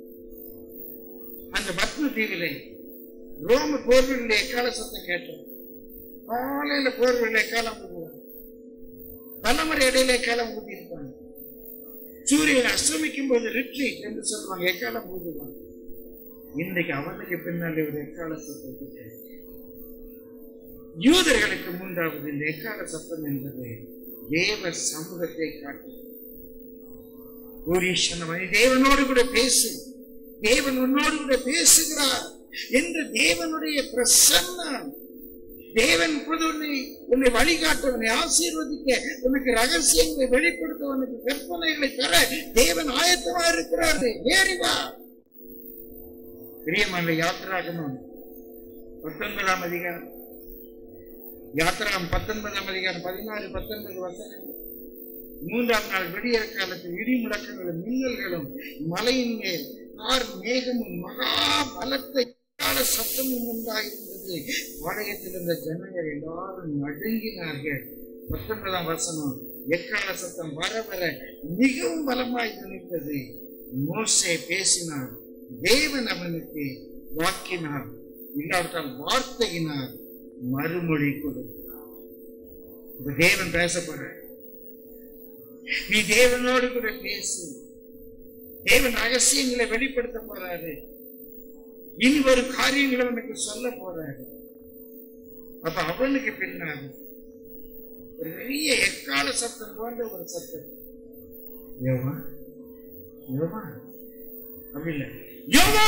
அந்த பத்ம தீவிலே ரோம போர்களில் எக்கால சத்தம் கேட்டோம் காலையில போர்களில் எக்காலம் ஊதுவாங்க தலைமுறை இடையில எக்காலம் ஊதியிருப்பாங்க சூரியன் அஸ்தமிக்கும் போது ரிட்ரீட் என்று சொல்லுவாங்க எக்காலம் ஊதுவாங்க இன்றைக்கு அவனுக்கு பின்னாலே ஒரு எக்கால சத்தத்தை கேட்டோம். யூதர்களுக்கு மூன்றாவது இந்த எக்கால சத்தம் என்பது தேவ சமூகத்தை காட்டு பூரீஷனமணி தேவனோடு கூட பேசு தேவன் உன்னோடு கூட பேசுகிறார் என்று தேவனுடைய பிரசன்னம் தேவன் இப்போது உன்னை உன்னை வழிகாட்ட உன்னை ஆசீர்வதிக்க உனக்கு ரகசியங்களை வெளிப்படுத்த உனக்கு கற்பனைகளை தர தேவன் ஆயத்தமா இருக்கிறார் ஏறி வா பிரியமான யாத்திராகமும் பத்தொன்பதாம் அதிகாரம் யாத்திராம் பத்தொன்பதாம் அதிகாரம் பதினாறு பத்தொன்பது வசனங்கள் மூன்றாம் நாள் விடியற் காலத்தில் இடி முழக்கங்களும் மின்னல்களும் மலையின் மேல் ஆர் மேகமும் மகா பலத்தை கால சத்தமும் உண்டாயிருந்தது பாளையத்தில் இருந்த ஜனங்கள் எல்லாரும் நடுங்கினார்கள் பத்தொன்பதாம் வசனம் எக்கால சத்தம் வர வர மிகவும் பலமாய் நினைத்தது மோசே பேசினார் தேவன் அவனுக்கு வாக்கினார் இல்லாவிட்டால் வார்த்தையினார் மறுமொழி கொடுத்தார் இப்ப தேவன் பேச போற நீ தேவனோடு கூட பேசு தேவன் ரகசியங்களை வெளிப்படுத்த போறாரு இனி ஒரு காரியங்களை உனக்கு சொல்ல போறாரு அப்ப அவனுக்கு பின்னாடி ஒரு பெரிய எக்கால சத்தம் போன்ற ஒரு சத்தம் யோவா யோவா அப்படி இல்லை யோவா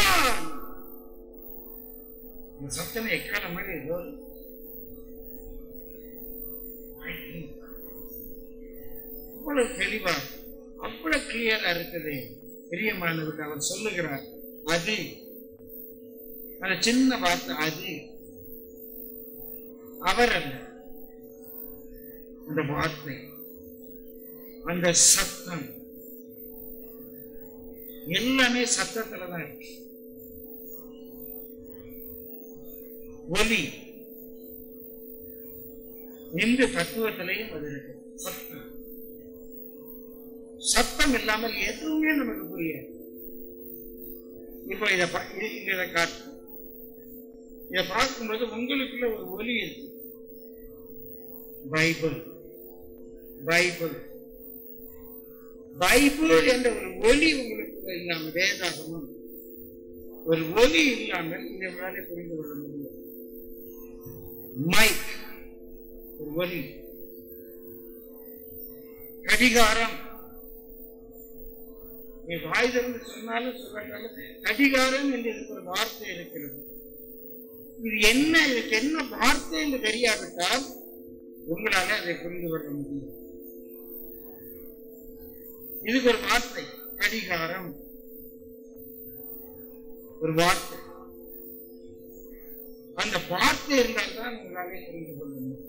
இந்த சத்தம் எக்கால மாதிரி ஏதோ அவ்வளவு தெளிவா அவ்வளவு கிளியரா இருக்குது பிரியமானவருக்கு அவர் சொல்லுகிறார் அது அந்த சின்ன வார்த்தை அது அவர் அல்ல அந்த வார்த்தை அந்த சத்தம் எல்லாமே சத்தத்துல தான் இருக்கு ஒலி இந்த தத்துவத்திலையும் அது இருக்கு சத்தம் சத்தம் இல்லாமல் எதுவுமே நமக்கு புரியாது இப்போ இதை பா- இ- இதை காட்டு இதை பார்க்கும்போது உங்களுக்குள்ள ஒரு ஒலி இருக்கு பைபிள் பைபிள் பைபிள் என்ற ஒரு ஒலி உங்களுக்கு இல்லாமல் வேதாகமும் ஒரு ஒலி இல்லாமல் இதை உங்களால புரிந்து கொள்ள முடியும் மைக் ஒரு ஒலி கடிகாரம் நீ வாய் திறந்து சொன்னாலும் சொல்லாட்டாலும் கடிகாரம் என்று இதுக்கு ஒரு வார்த்தை இருக்கிறது இது என்ன இதுக்கு என்ன வார்த்தை என்று தெரியாவிட்டால் உங்களால அதை புரிந்து கொள்ள முடியும் இதுக்கு ஒரு வார்த்தை கடிகாரம் ஒரு வார்த்தை அந்த வார்த்தை இருந்தால் தான் உங்களாலே புரிந்து கொள்ள முடியும்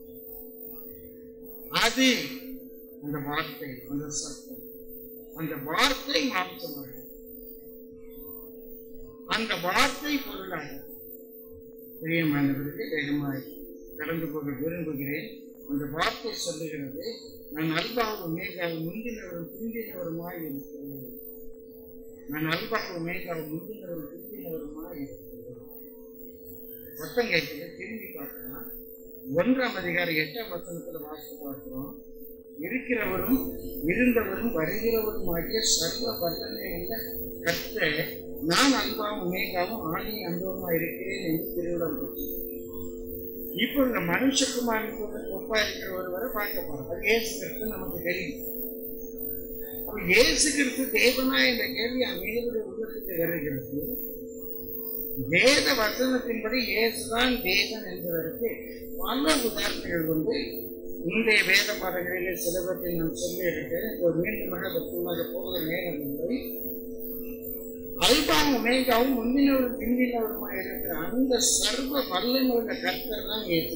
அது அந்த வார்த்தை அந்த சத்தம் அந்த வார்த்தை மாம்சமாக அந்த வார்த்தை பொருளாக பிரியமானவருக்கு வேகமாய் கடந்து போக விரும்புகிறேன் அந்த வார்த்தை சொல்லுகிறது நான் அல்பாவும் மேகாவும் முந்தினவரும் பிந்தினவருமாய் இருக்கிறேன் நான் அல்பாவும் மேகாவும் முந்தினவரும் பிந்தினவருமாய் இருக்கிறேன் சத்தம் கேட்குது திரும்பி பார்க்கலாம் ஒன்றாம் அதிகாரம் எட்டாம் வசனத்துல வாசித்து பார்க்கிறோம் இருக்கிறவரும் இருந்தவரும் வருகிறவரும் ஆகிய சர்வ வல்லமை உள்ள கர்த்தர் நான் அன்பாவும் மேகாவும் ஆணி அன்பவுமா இருக்கிறேன் என்று திருவிழம் இப்போ இந்த மனுஷகுமாரன் கூட ஒப்பா இருக்கிற ஒருவரை பார்க்க போறோம் அது இயேசு கிறிஸ்து நமக்கு தெரியும் அப்ப இயேசு கிறிஸ்து தேவனா என்ற கேள்வி அநேகருடைய உள்ளத்துக்கு வருகிறது வேத வசனத்தின்படி இயேசுதான் தேவன் என்பதற்கு பல உதாரணங்கள் உண்டு இன்றைய வேத பாடங்களிலே சிலவற்றை நான் சொல்லி இருக்கிறேன் ஒரு மீண்டுமாக பக்குவமாக போகிற நேரம் இல்லை அல்பாவும் உமேகாவும் முந்தினவரும் பிந்தினவருமாக இருக்கிற அந்த சர்வ வல்லமையுள்ள கர்த்தர் தான் இயேசு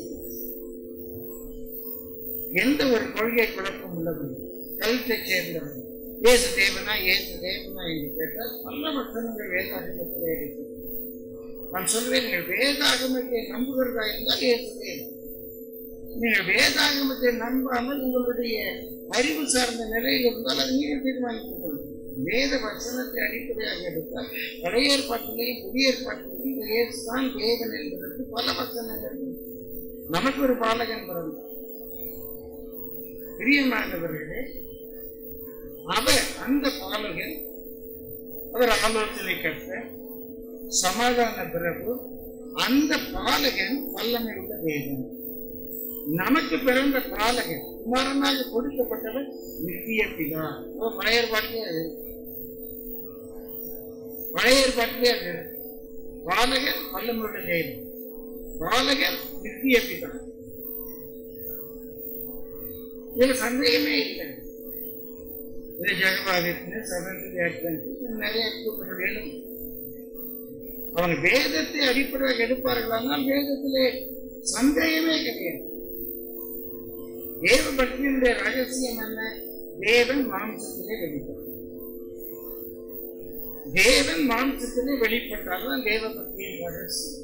எந்த ஒரு கொள்கை குழப்பம் உள்ளவர் கழுத்தை சேர்ந்தவர் இயேசு தேவனா இயேசு தேவனா என்று கேட்டால் பல வசனங்கள் வேதாகமத்தில் இருக்கிறது நான் சொல்வேன் நீங்கள் வேதாகமத்தை நம்புகிறதா இருந்தால் இயேசு தேவன் நீங்கள் வேதாகமத்தை நம்பாமல் உங்களுடைய அறிவு சார்ந்த நிலையில் இருந்தால் அதை நீங்கள் தீர்மானித்துக் கொள்ளுங்கள் வேத வசனத்தை அடிப்படையாக எடுத்தால் பழைய ஏற்பாட்டிலேயும் புதிய ஏற்பாட்டிலேயும் இயேசுதான் தேவன் என்பதற்கு பல வசனங்கள் உண்டு. நமக்கு ஒரு பாலகன் பிறந்தார் பிரியமானவர்களே அவர் அந்த பாலகன் அவர் ஆலோசனை கட்ட சமாதான பிரபு அந்த பாலகன் வல்லமை உள்ள தேவன் நமக்கு பிறந்த பாலகன் குமாரனாக கொடுக்கப்பட்டவர் நித்திய பிதா ஓ, பழைய ஏற்பாட்டிலே அது பழைய ஏற்பாட்டிலே அது பாலகன் வல்லமுள்ள தேவன் பாலகன் நித்திய பிதா இதுல சந்தேகமே இல்லை இது ஜெகபாதித்னு செவன்த் அட்வென்ட் நிறைய கூட்டங்கள் அவங்க வேதத்தை அடிப்படையாக எடுப்பார்களானால் வேதத்திலே சந்தேகமே கிடையாது தேவ பக்தியினுடைய ரகசியம் என்ன தேவன் மாம்சத்திலே வெளிப்பட்டார் தேவன் மாம்சத்திலே வெளிப்பட்டார்தான் தேவ பக்தியின் ரகசியம்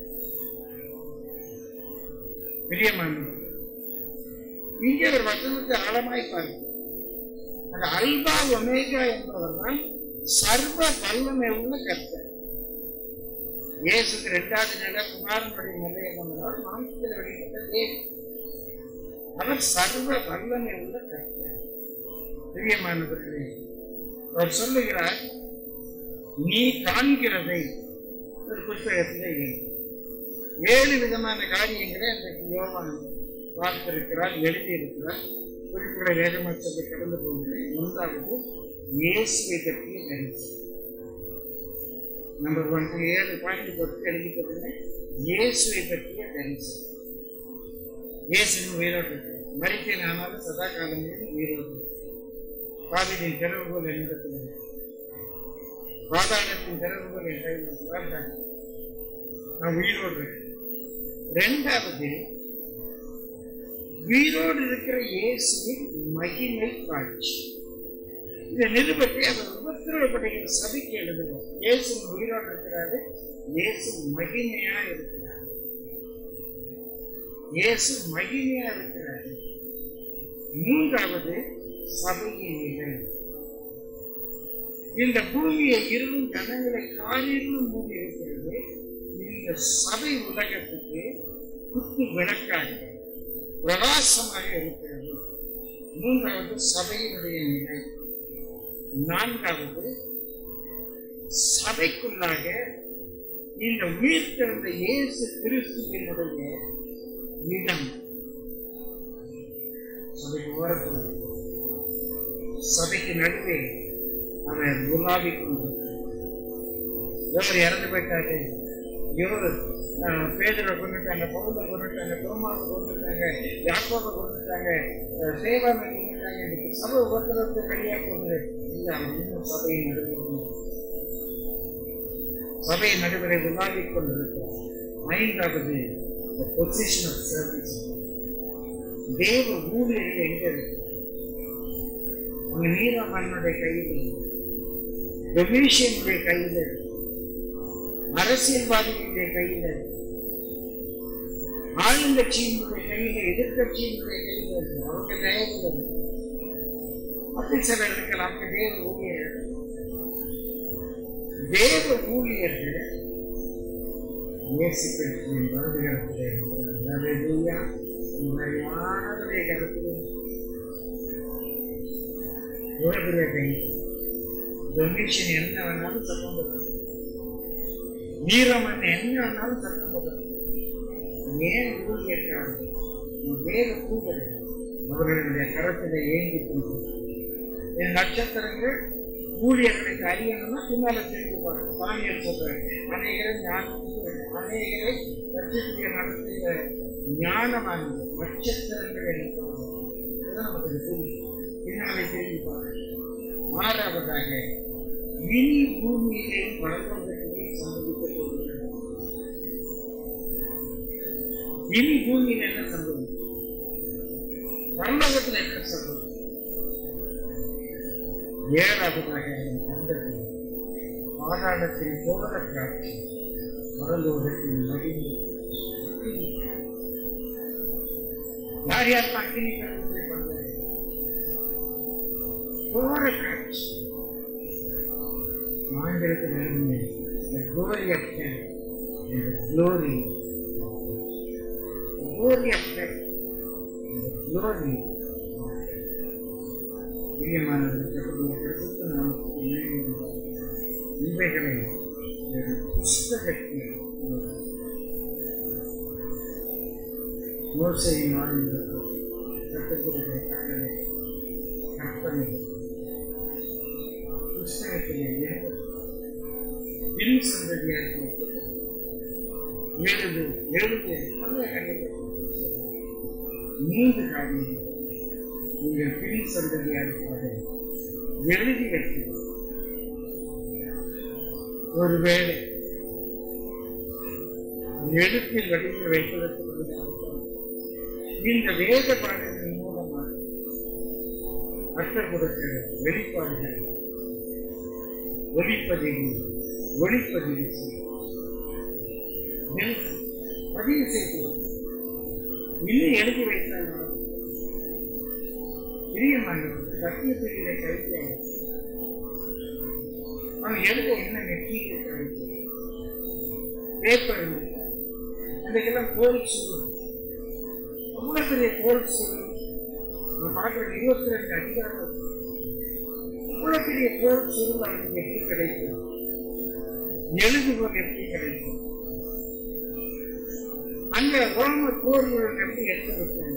பிரியமானவர் இங்கே ஒரு வசனத்தை ஆழமாய் பாருங்கள் அந்த அல்பா ஒமேகா என்பவர் தான் சர்வ வல்லமை உள்ள கர்த்தர் இயேசுக்கு இரண்டாவது நிலை குமாரனுடைய நிலை என்னவென்றால் மாம்சத்தில் வெளிப்பட்ட தேவன் அவர் சர்வ வல்லமை உள்ள கர்த்தர் பிரியமானவர்களே அவர் சொல்லுகிறார் நீ காண்கிறதை ஒரு புத்தகத்திலே எழுது. ஏழு விதமான காரியங்களை அன்றைக்கு யோவான் பார்த்திருக்கிறார் எழுதியிருக்கிறார் குறிப்புகளை வேதமற்றதை கடந்து போகிறேன் ஒன்றாவது இயேசுவை பற்றிய தரிசனம் நம்பர் ஒன் ஏழு பாயிண்ட் போட்டு எழுதிப்பட்டுங்க இயேசுவை பற்றிய தரிசனம் இயேசுவின் உயிரோடு இருக்கிறார். மரித்தேன் ஆனாலும் சதா காலங்களிலும் உயிரோடு இருக்கிறார். பாவியின் திறவுகோல் என்னிடத்தில் இருக்கு. பாதாளத்தின் திறவுகோல் என் கையில் இருக்கு. வேண்டாம். நான் உயிரோடு இருக்கேன் ரெண்டாவது உயிரோடு இருக்கிற இயேசுவின் மகிமை காட்சி இந்த நிருபத்தை அவர் உபத்திரவப்படுகிற சபைக்கு எழுதுவோம் இயேசு உயிரோடு இருக்கிறாரு இயேசு மகிமையா இருக்கிறார் இயேசு மகிமையா இருக்கிறார் மூன்றாவது சபையின் நிலை இந்த பூமியை இருளும் ஜனங்களை காரிலும் மூடி இருக்கிறது இந்த சபை உலகத்துக்கு குத்து விளக்காக பிரகாசமாக இருக்கிறது மூன்றாவது சபையினுடைய நிலை நான்காவது சபைக்குள்ளாக இந்த உயிர் திறந்த இயேசு கிறிஸ்துவினுடைய இடம் சபைக்கு ஓரத்தில் சபைக்கு நடுவே அவர் உலாவிக் கொண்டிருக்கிறார் இவர் இறந்து போயிட்டாரு இவர் பேதரை கொண்டுட்டாங்க பவுலை கொண்டுட்டாங்க தோமாவை கொண்டுட்டாங்க யாக்கோவை கொண்டுட்டாங்க அஹ், சேவாவை கொண்டுட்டாங்க இன்னைக்கு சபை ஒருத்தருக்கு ரெடியாக கொண்டு இல்லை அவர் இன்னும் சபையை நடுவில் சபையை நடுவரை உலாவிக் கொண்டிருக்கிறார் ஐந்தாவது the position of servants தேவ ஊழியர்கள் எங்க இருக்கு உங்க நீலமன்னுடைய கையில் இருக்கு. டொமிஷியனுடைய கையில் இருக்கு. அரசியல்வாதிகளுடைய கையில் இருக்கு. ஆளுங்கட்சியினுடைய கையில எதிர்கட்சியினுடைய கையில் இருக்கு அவங்க தயவில் இருக்கு அப்படி சிலர் இருக்கலாம் அப்படி தேவ ஊழியர்கள் தேவ ஊழியர்கள் இயேசு கிறிஸ்துவின் வருகிறத்திலே ஹalleluya உண்மையானவருடைய கருத்தில் உலகிற கை டொனேஷன் என்ன வேணாலும் சட்டம் போடுறது வீரமன் என்ன வேணாலும் சட்டம் போடுறது ஏன் ஊழியக்காரர் வேற கூடுதல் அவர்களுடைய கரத்திலே ஏங்கி கொண்டு என் நட்சத்திரங்கள் ஊழியர்களுக்கு அறியணும்னா பின்னால தெரிஞ்சுப்பாங்க சாமியார் சொல்றாரு அநேகரை ஞானம் அநேகரை நட்சத்திர நடத்திய ஞானமானது நட்சத்திரங்கள் எனக்கு இதுதான் நமக்கு புரியும் பின்னாலே தெரிஞ்சுப்பாங்க ஆறாவதாக இனி பூமியிலே வளர்வதற்கு சம்பவிக்க போகிறது இனி பூமியில் என்ன சம்பவிக்கும் பரலோகத்தில் என்ன சம்பவிக்கும் ஏழாவதாக என் தந்தது பாதாளத்தில் போகிற காட்சி பரலோகத்தில் மகிழ்ந்து யார் யார் அக்கினி கடவுளை பண்ணது போகிற காட்சி ஆங்கிலத்தில் எழுதிய the glory of God and the glory the glory of God and the glory of God. பிரியமானவர்களுடைய பிரசுத்த நமக்கு இவைகளை ஒரு புஸ்தகத்தில் மோசையின் ஆளுநர்கள் கற்றுக்கொடுக்கிற கட்டளை கற்பனை புஸ்தகத்திலே பின் சந்ததியாக எழுது எழுது பல கண்டிப்பாக மூன்று காரியங்கள் நீங்கள் பின் சந்ததியாக எழுதி வைக்கிறது ஒருவேளை எழுத்தில் வடிவில் வைப்பதற்கு பதிலாக இந்த வேத பாடலின் மூலமாக கற்றுக் கொடுக்கிற வெளிப்பாடுகள் ஒளிப்பதிவு ஒளிப்பதிவு செய்யும் எழுத்து, பதிவு செய்து இன்னும் எழுதி வைத்தாலும் பிரியமானவர்கள் சத்தியத்திலே கைது அவன் எழுத என்ன நெற்றிக்கு கிடைக்கும் பேப்பர் அன்றைக்கெல்லாம் கோல் சொல்லும் அவ்வளவு பெரிய கோல் சொல்லும் நான் பார்க்குற இருபத்தி ரெண்டு அதிகாரம் அவ்வளவு பெரிய கோல் சொல்லும் அவனுக்கு எப்படி கிடைக்கும் எழுதுகோல் எப்படி கிடைக்கும் அந்த ரோம போர்கள் எப்படி எடுத்து வைக்கணும்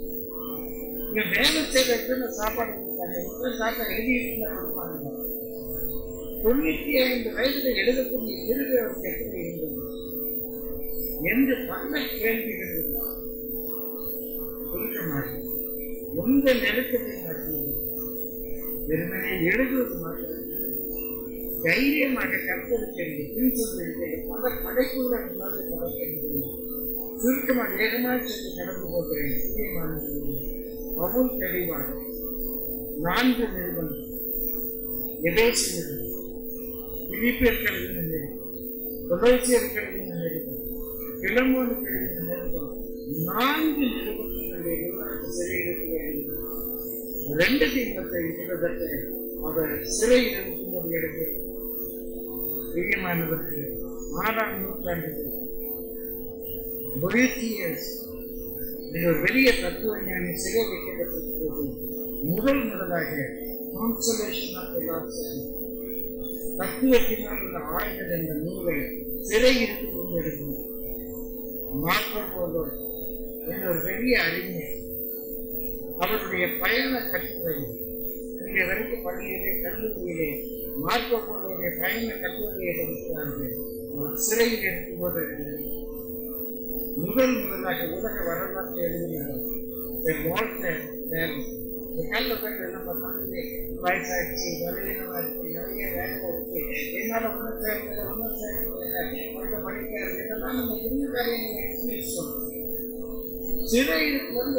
இங்க வேலை செய்யறதுக்கு சாப்பாடு கொடுத்தாங்க இப்ப சாப்பாடு எழுதிட்டு இருப்பாங்க தொண்ணூத்தி ஐந்து வயசுல எழுதக்கூடிய சிறுவை அவருக்கு எப்படி இருந்தது என்று பல கேள்விகள் இருக்கலாம் இருக்க மாட்டேன் எந்த நெருக்கத்தை மாட்டேன் வெறுமனே எழுதுவது மாத்திரம் தைரியமாக கற்பழிக்கிறது பின் சொல்லிருக்கிறது பல படைப்புகள் நடக்கிறது சுருக்கமாக வேகமாக சென்று கடந்து போகிறேன் பிரியமானவர்களே, பவுல் தெளிவாக நான்கு நிறுவனம் எதேசி நிறுவனம் பிலிப்பியர் கல்வின நிறுவனம் தொலைச்சியர் கல்வின நிறுவனம் கிளம்போனு கல்வின நிறுவனம் நான்கு நிறுவனங்களுடைய விவரத்தை சிறையில் ரெண்டு திங்கத்தை கிட்டத்தட்ட அவர் சிறையில் இருக்கும்போது எடுக்கிறது பிரியமானவர்கள் ஆறாம் நூற்றாண்டு பொலித்தியஸ் ஒரு பெரிய தத்துவ ஞானி சிறை வைக்கப்பட்டிருக்கிறது முதல் முதலாக கான்சலேஷன் ஆஃப் பிலாசபி தத்துவத்தினால் உள்ள ஆய்கள் என்ற நூலை சிறை இருந்து கொண்டிருக்கும் மார்க்கோ போலோ என்ற ஒரு பெரிய அறிஞர் அவருடைய பயண கட்டுரை இங்கே வரைக்கும் பள்ளியிலே கல்லூரியிலே மார்க்கோ போலோடைய பயண கட்டுரையை படிக்கிறார்கள் அவர் சிறையில் இருக்கும்போது முதல் முதலாக உலக வரலாற்றை எழுதினார் வால்டர் இந்த கல்ல பேர் என்ன பண்ணாங்க வயசாச்சு வலையினமா இருக்கு நிறைய வேலை இருக்கு என்னால ஒன்றும் சேர்க்கல ஒன்றும் சேர்க்கல ஒழுங்க படிக்கிறது இதெல்லாம் நம்ம புதிய காரியங்களை எக்ஸ்பீரியன்ஸ் பண்ணணும் சிறை இருக்கிறது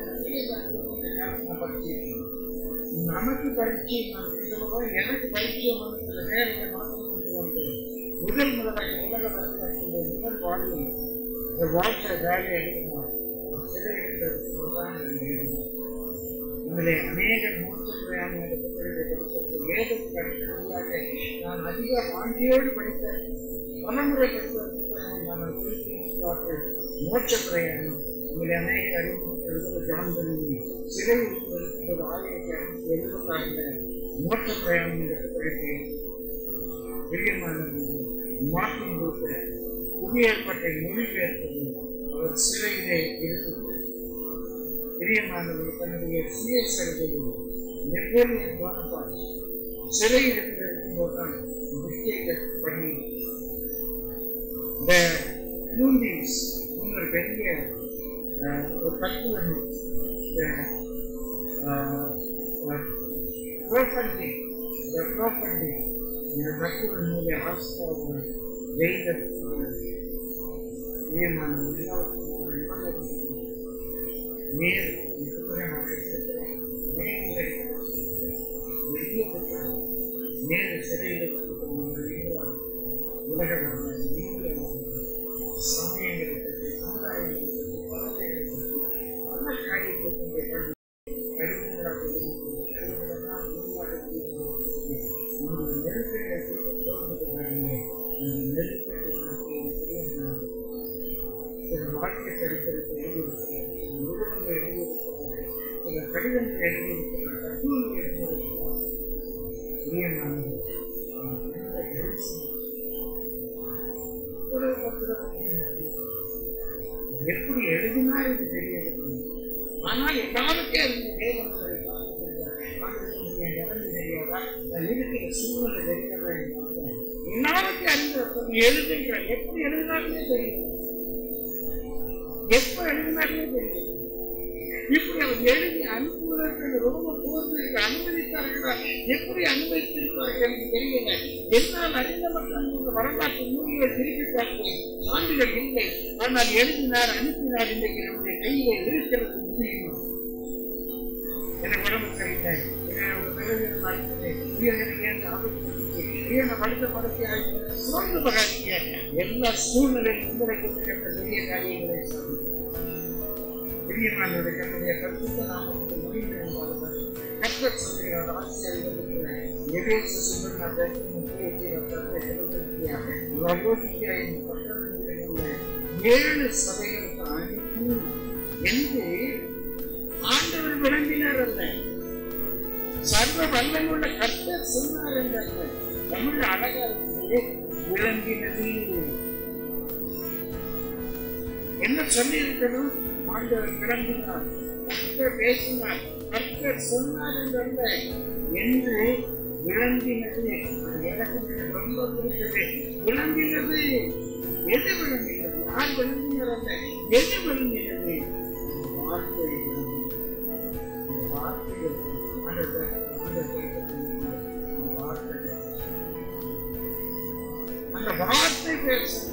எழுதுன படிச்சு நமக்கு பயிற்சி சொல்லுவோம் எனக்கு பயிற்சியம் சில நேரத்தை மாற்றம் கொண்டு வந்து முதல் முதலாக உலக வரலாற்றுடைய முதல் வாழ்வில் இந்த வாழ்க்கை வேலை எழுதணும் ஒரு சிறை இருக்கிறது உங்களை அநேக மூச்சுறையான வேதத்துக்கு அடிப்படையாக நான் அதிக வாஞ்சியோடு படித்த பலமுறை படித்த புத்தகமான மோட்ச பிரயாணம் உங்களை அநேக அறிமுகத்தில் ஜான் பண்ணி சிறையில் இருக்கும்போது ஆயிரத்தி அறுநூத்தி எழுபத்தாறுல மோட்ச பிரயாணம் என்ற புத்தகத்தை பிரியமானது மார்ட்டின் லூத்தர் புதிய ஏற்பாட்டை மொழிபெயர்த்தது அவர் சிறையிலே இருக்கிறது பிரியமானவர் தன்னுடைய சுய சரிதையில் நெப்போலியன் போனபாட் சிறையில் இருக்கும்போது தான் புத்தியை பண்ணி இந்த யூனிஸ் ஒரு பெரிய அஹ், ஒரு தத்துவ நூல். இந்த ப்ரோபண்டிங் இந்த ப்ரோபண்டிங் இந்த தத்துவ நூலை ஆசிரியர் ஜெயிதர் பிரியமானவர் எல்லாருக்கும் ஒரு மகன் நேர் புத்தகம் பேசியிருக்கிறேன் நேர்களை வெளிய புத்தகம் நேரு சிறையில் உலக சமயங்களுக்கு சமுதாயங்களுக்கு பலதைகளுக்கு பல காரியங்களுக்கு கடிதங்களாக கடிதங்களாக உருவாக்கி உங்கள் நெருக்கடியை தோன்றது பாருங்க அந்த நெருக்கடி சில வாழ்க்கை சரித்திரத்தை எழுதியிருக்கிறார் சில நிறுவனங்கள் எழுதியிருக்கிறார் சில கடிதங்கள் எழுதியிருக்கிறார் தத்துவங்கள் எழுதியிருக்கிறார் பிரியமானது எந்த கரிசனம் ஒரு பத்திரம் எப்படி எழுதினா என்று தெரியவில்லை ஆனால் எல்லாருக்கே இருந்த தேவன் அவரை பார்த்திருக்கிறார். ஆண்டவருக்கு என் இறந்து தெரியாதா நான் இருக்கிற சூழ்நிலை தெரியாதா என்பதாக. எல்லாருக்கும் அறிந்த எழுதுகிறார் எப்படி எழுதினாருன்னே தெரியும் எப்ப எழுதினாருன்னே தெரியும் இப்படி அவர் எழுதி அனுப்புவதற்கு ரொம்ப போர்வதற்கு அனுமதித்தார்களா எப்படி அனுமதித்திருப்பார்கள் எனக்கு தெரியல என்னால் அறிந்தவர்கள் அந்த வரலாற்று நூல்களை திருப்பி பார்த்தேன் ஆண்டுகள் இல்லை ஆனால் எழுதினார் அனுப்பினார் இன்றைக்கு நம்முடைய கையில இருக்கிறது முடியும் எனக்கு உடம்பு சரியில்லை எனக்கு தலைவர் நாட்களே எனக்கு ஏன் ஆபத்து என்ன படுத்த படுக்கையாக சோர்ந்து பகாதிய எல்லா சூழ்நிலையும் உங்களுக்கு கிடைத்த பெரிய காரியங்களை சொல்லுங்கள் பிரியமானவருடைய கருத்துடைய கருத்துக்கு நாம் வந்து முடிவு என்பார்கள் கர்த்தர் சொல்கிறார் ஆசிரியர் எதேச சுந்தரனா தரிசனம் ஏழு சபைகளுக்கு அனுப்பி என்று ஆண்டவர் விளம்பினார் அல்ல சர்வ வல்லமுள்ள கர்த்தர் சொன்னார் என்றல்ல தமிழ் அழகா இருக்கிறது விளங்கினது என்ன சொல்லி இருக்கணும் ஆண்டவர் விளங்கினார் கர்த்தர் பேசினார் கர்த்தர் சொன்னார் என்றல்ல என்று விளங்கினது அது எனக்கு ரொம்ப பிடித்தது விளங்கினது எது விளங்கினது யார் விளங்கினர் அல்ல எது விளங்கினது வார்த்தை விளங்கினது அந்த வார்த்தை ஆண்டவர் ஆண்டவர் அந்த வார்த்தை அந்த வார்த்தை பேசணும்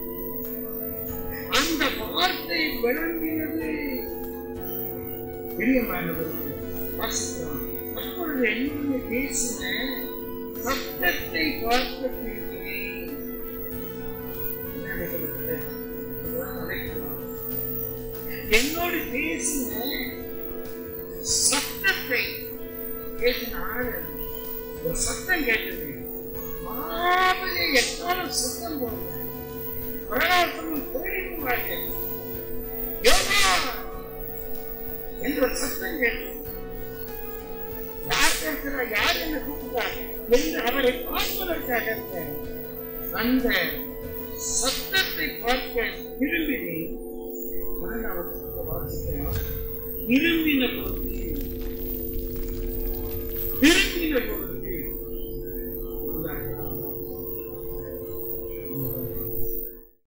அந்த வார்த்தை விளங்கினது பிரியமானவருக்கு வாசிக்கலாம் அப்பொழுது என்னுடைய பேசின சத்தத்தை பார்க்க திரும்பினேன். என்னோடு பேசின சத்தத்தை பேசின ஆள் ஒரு சத்தம் கேட்டது மாபெரிய எக்காலம் சத்தம் போடுங்க பிரகாசமும் கோயிலும் வாங்க யோகா என்று ஒரு சத்தம் கேட்டது யார் பேசுகிறார் யார் என்ன கூப்பிட்டார் என்று அவரை பார்ப்பதற்காக அந்த சத்தத்தை பார்க்க திரும்பினேன் நான் அவர் வாசிக்கிறேன் திரும்பின பொழுது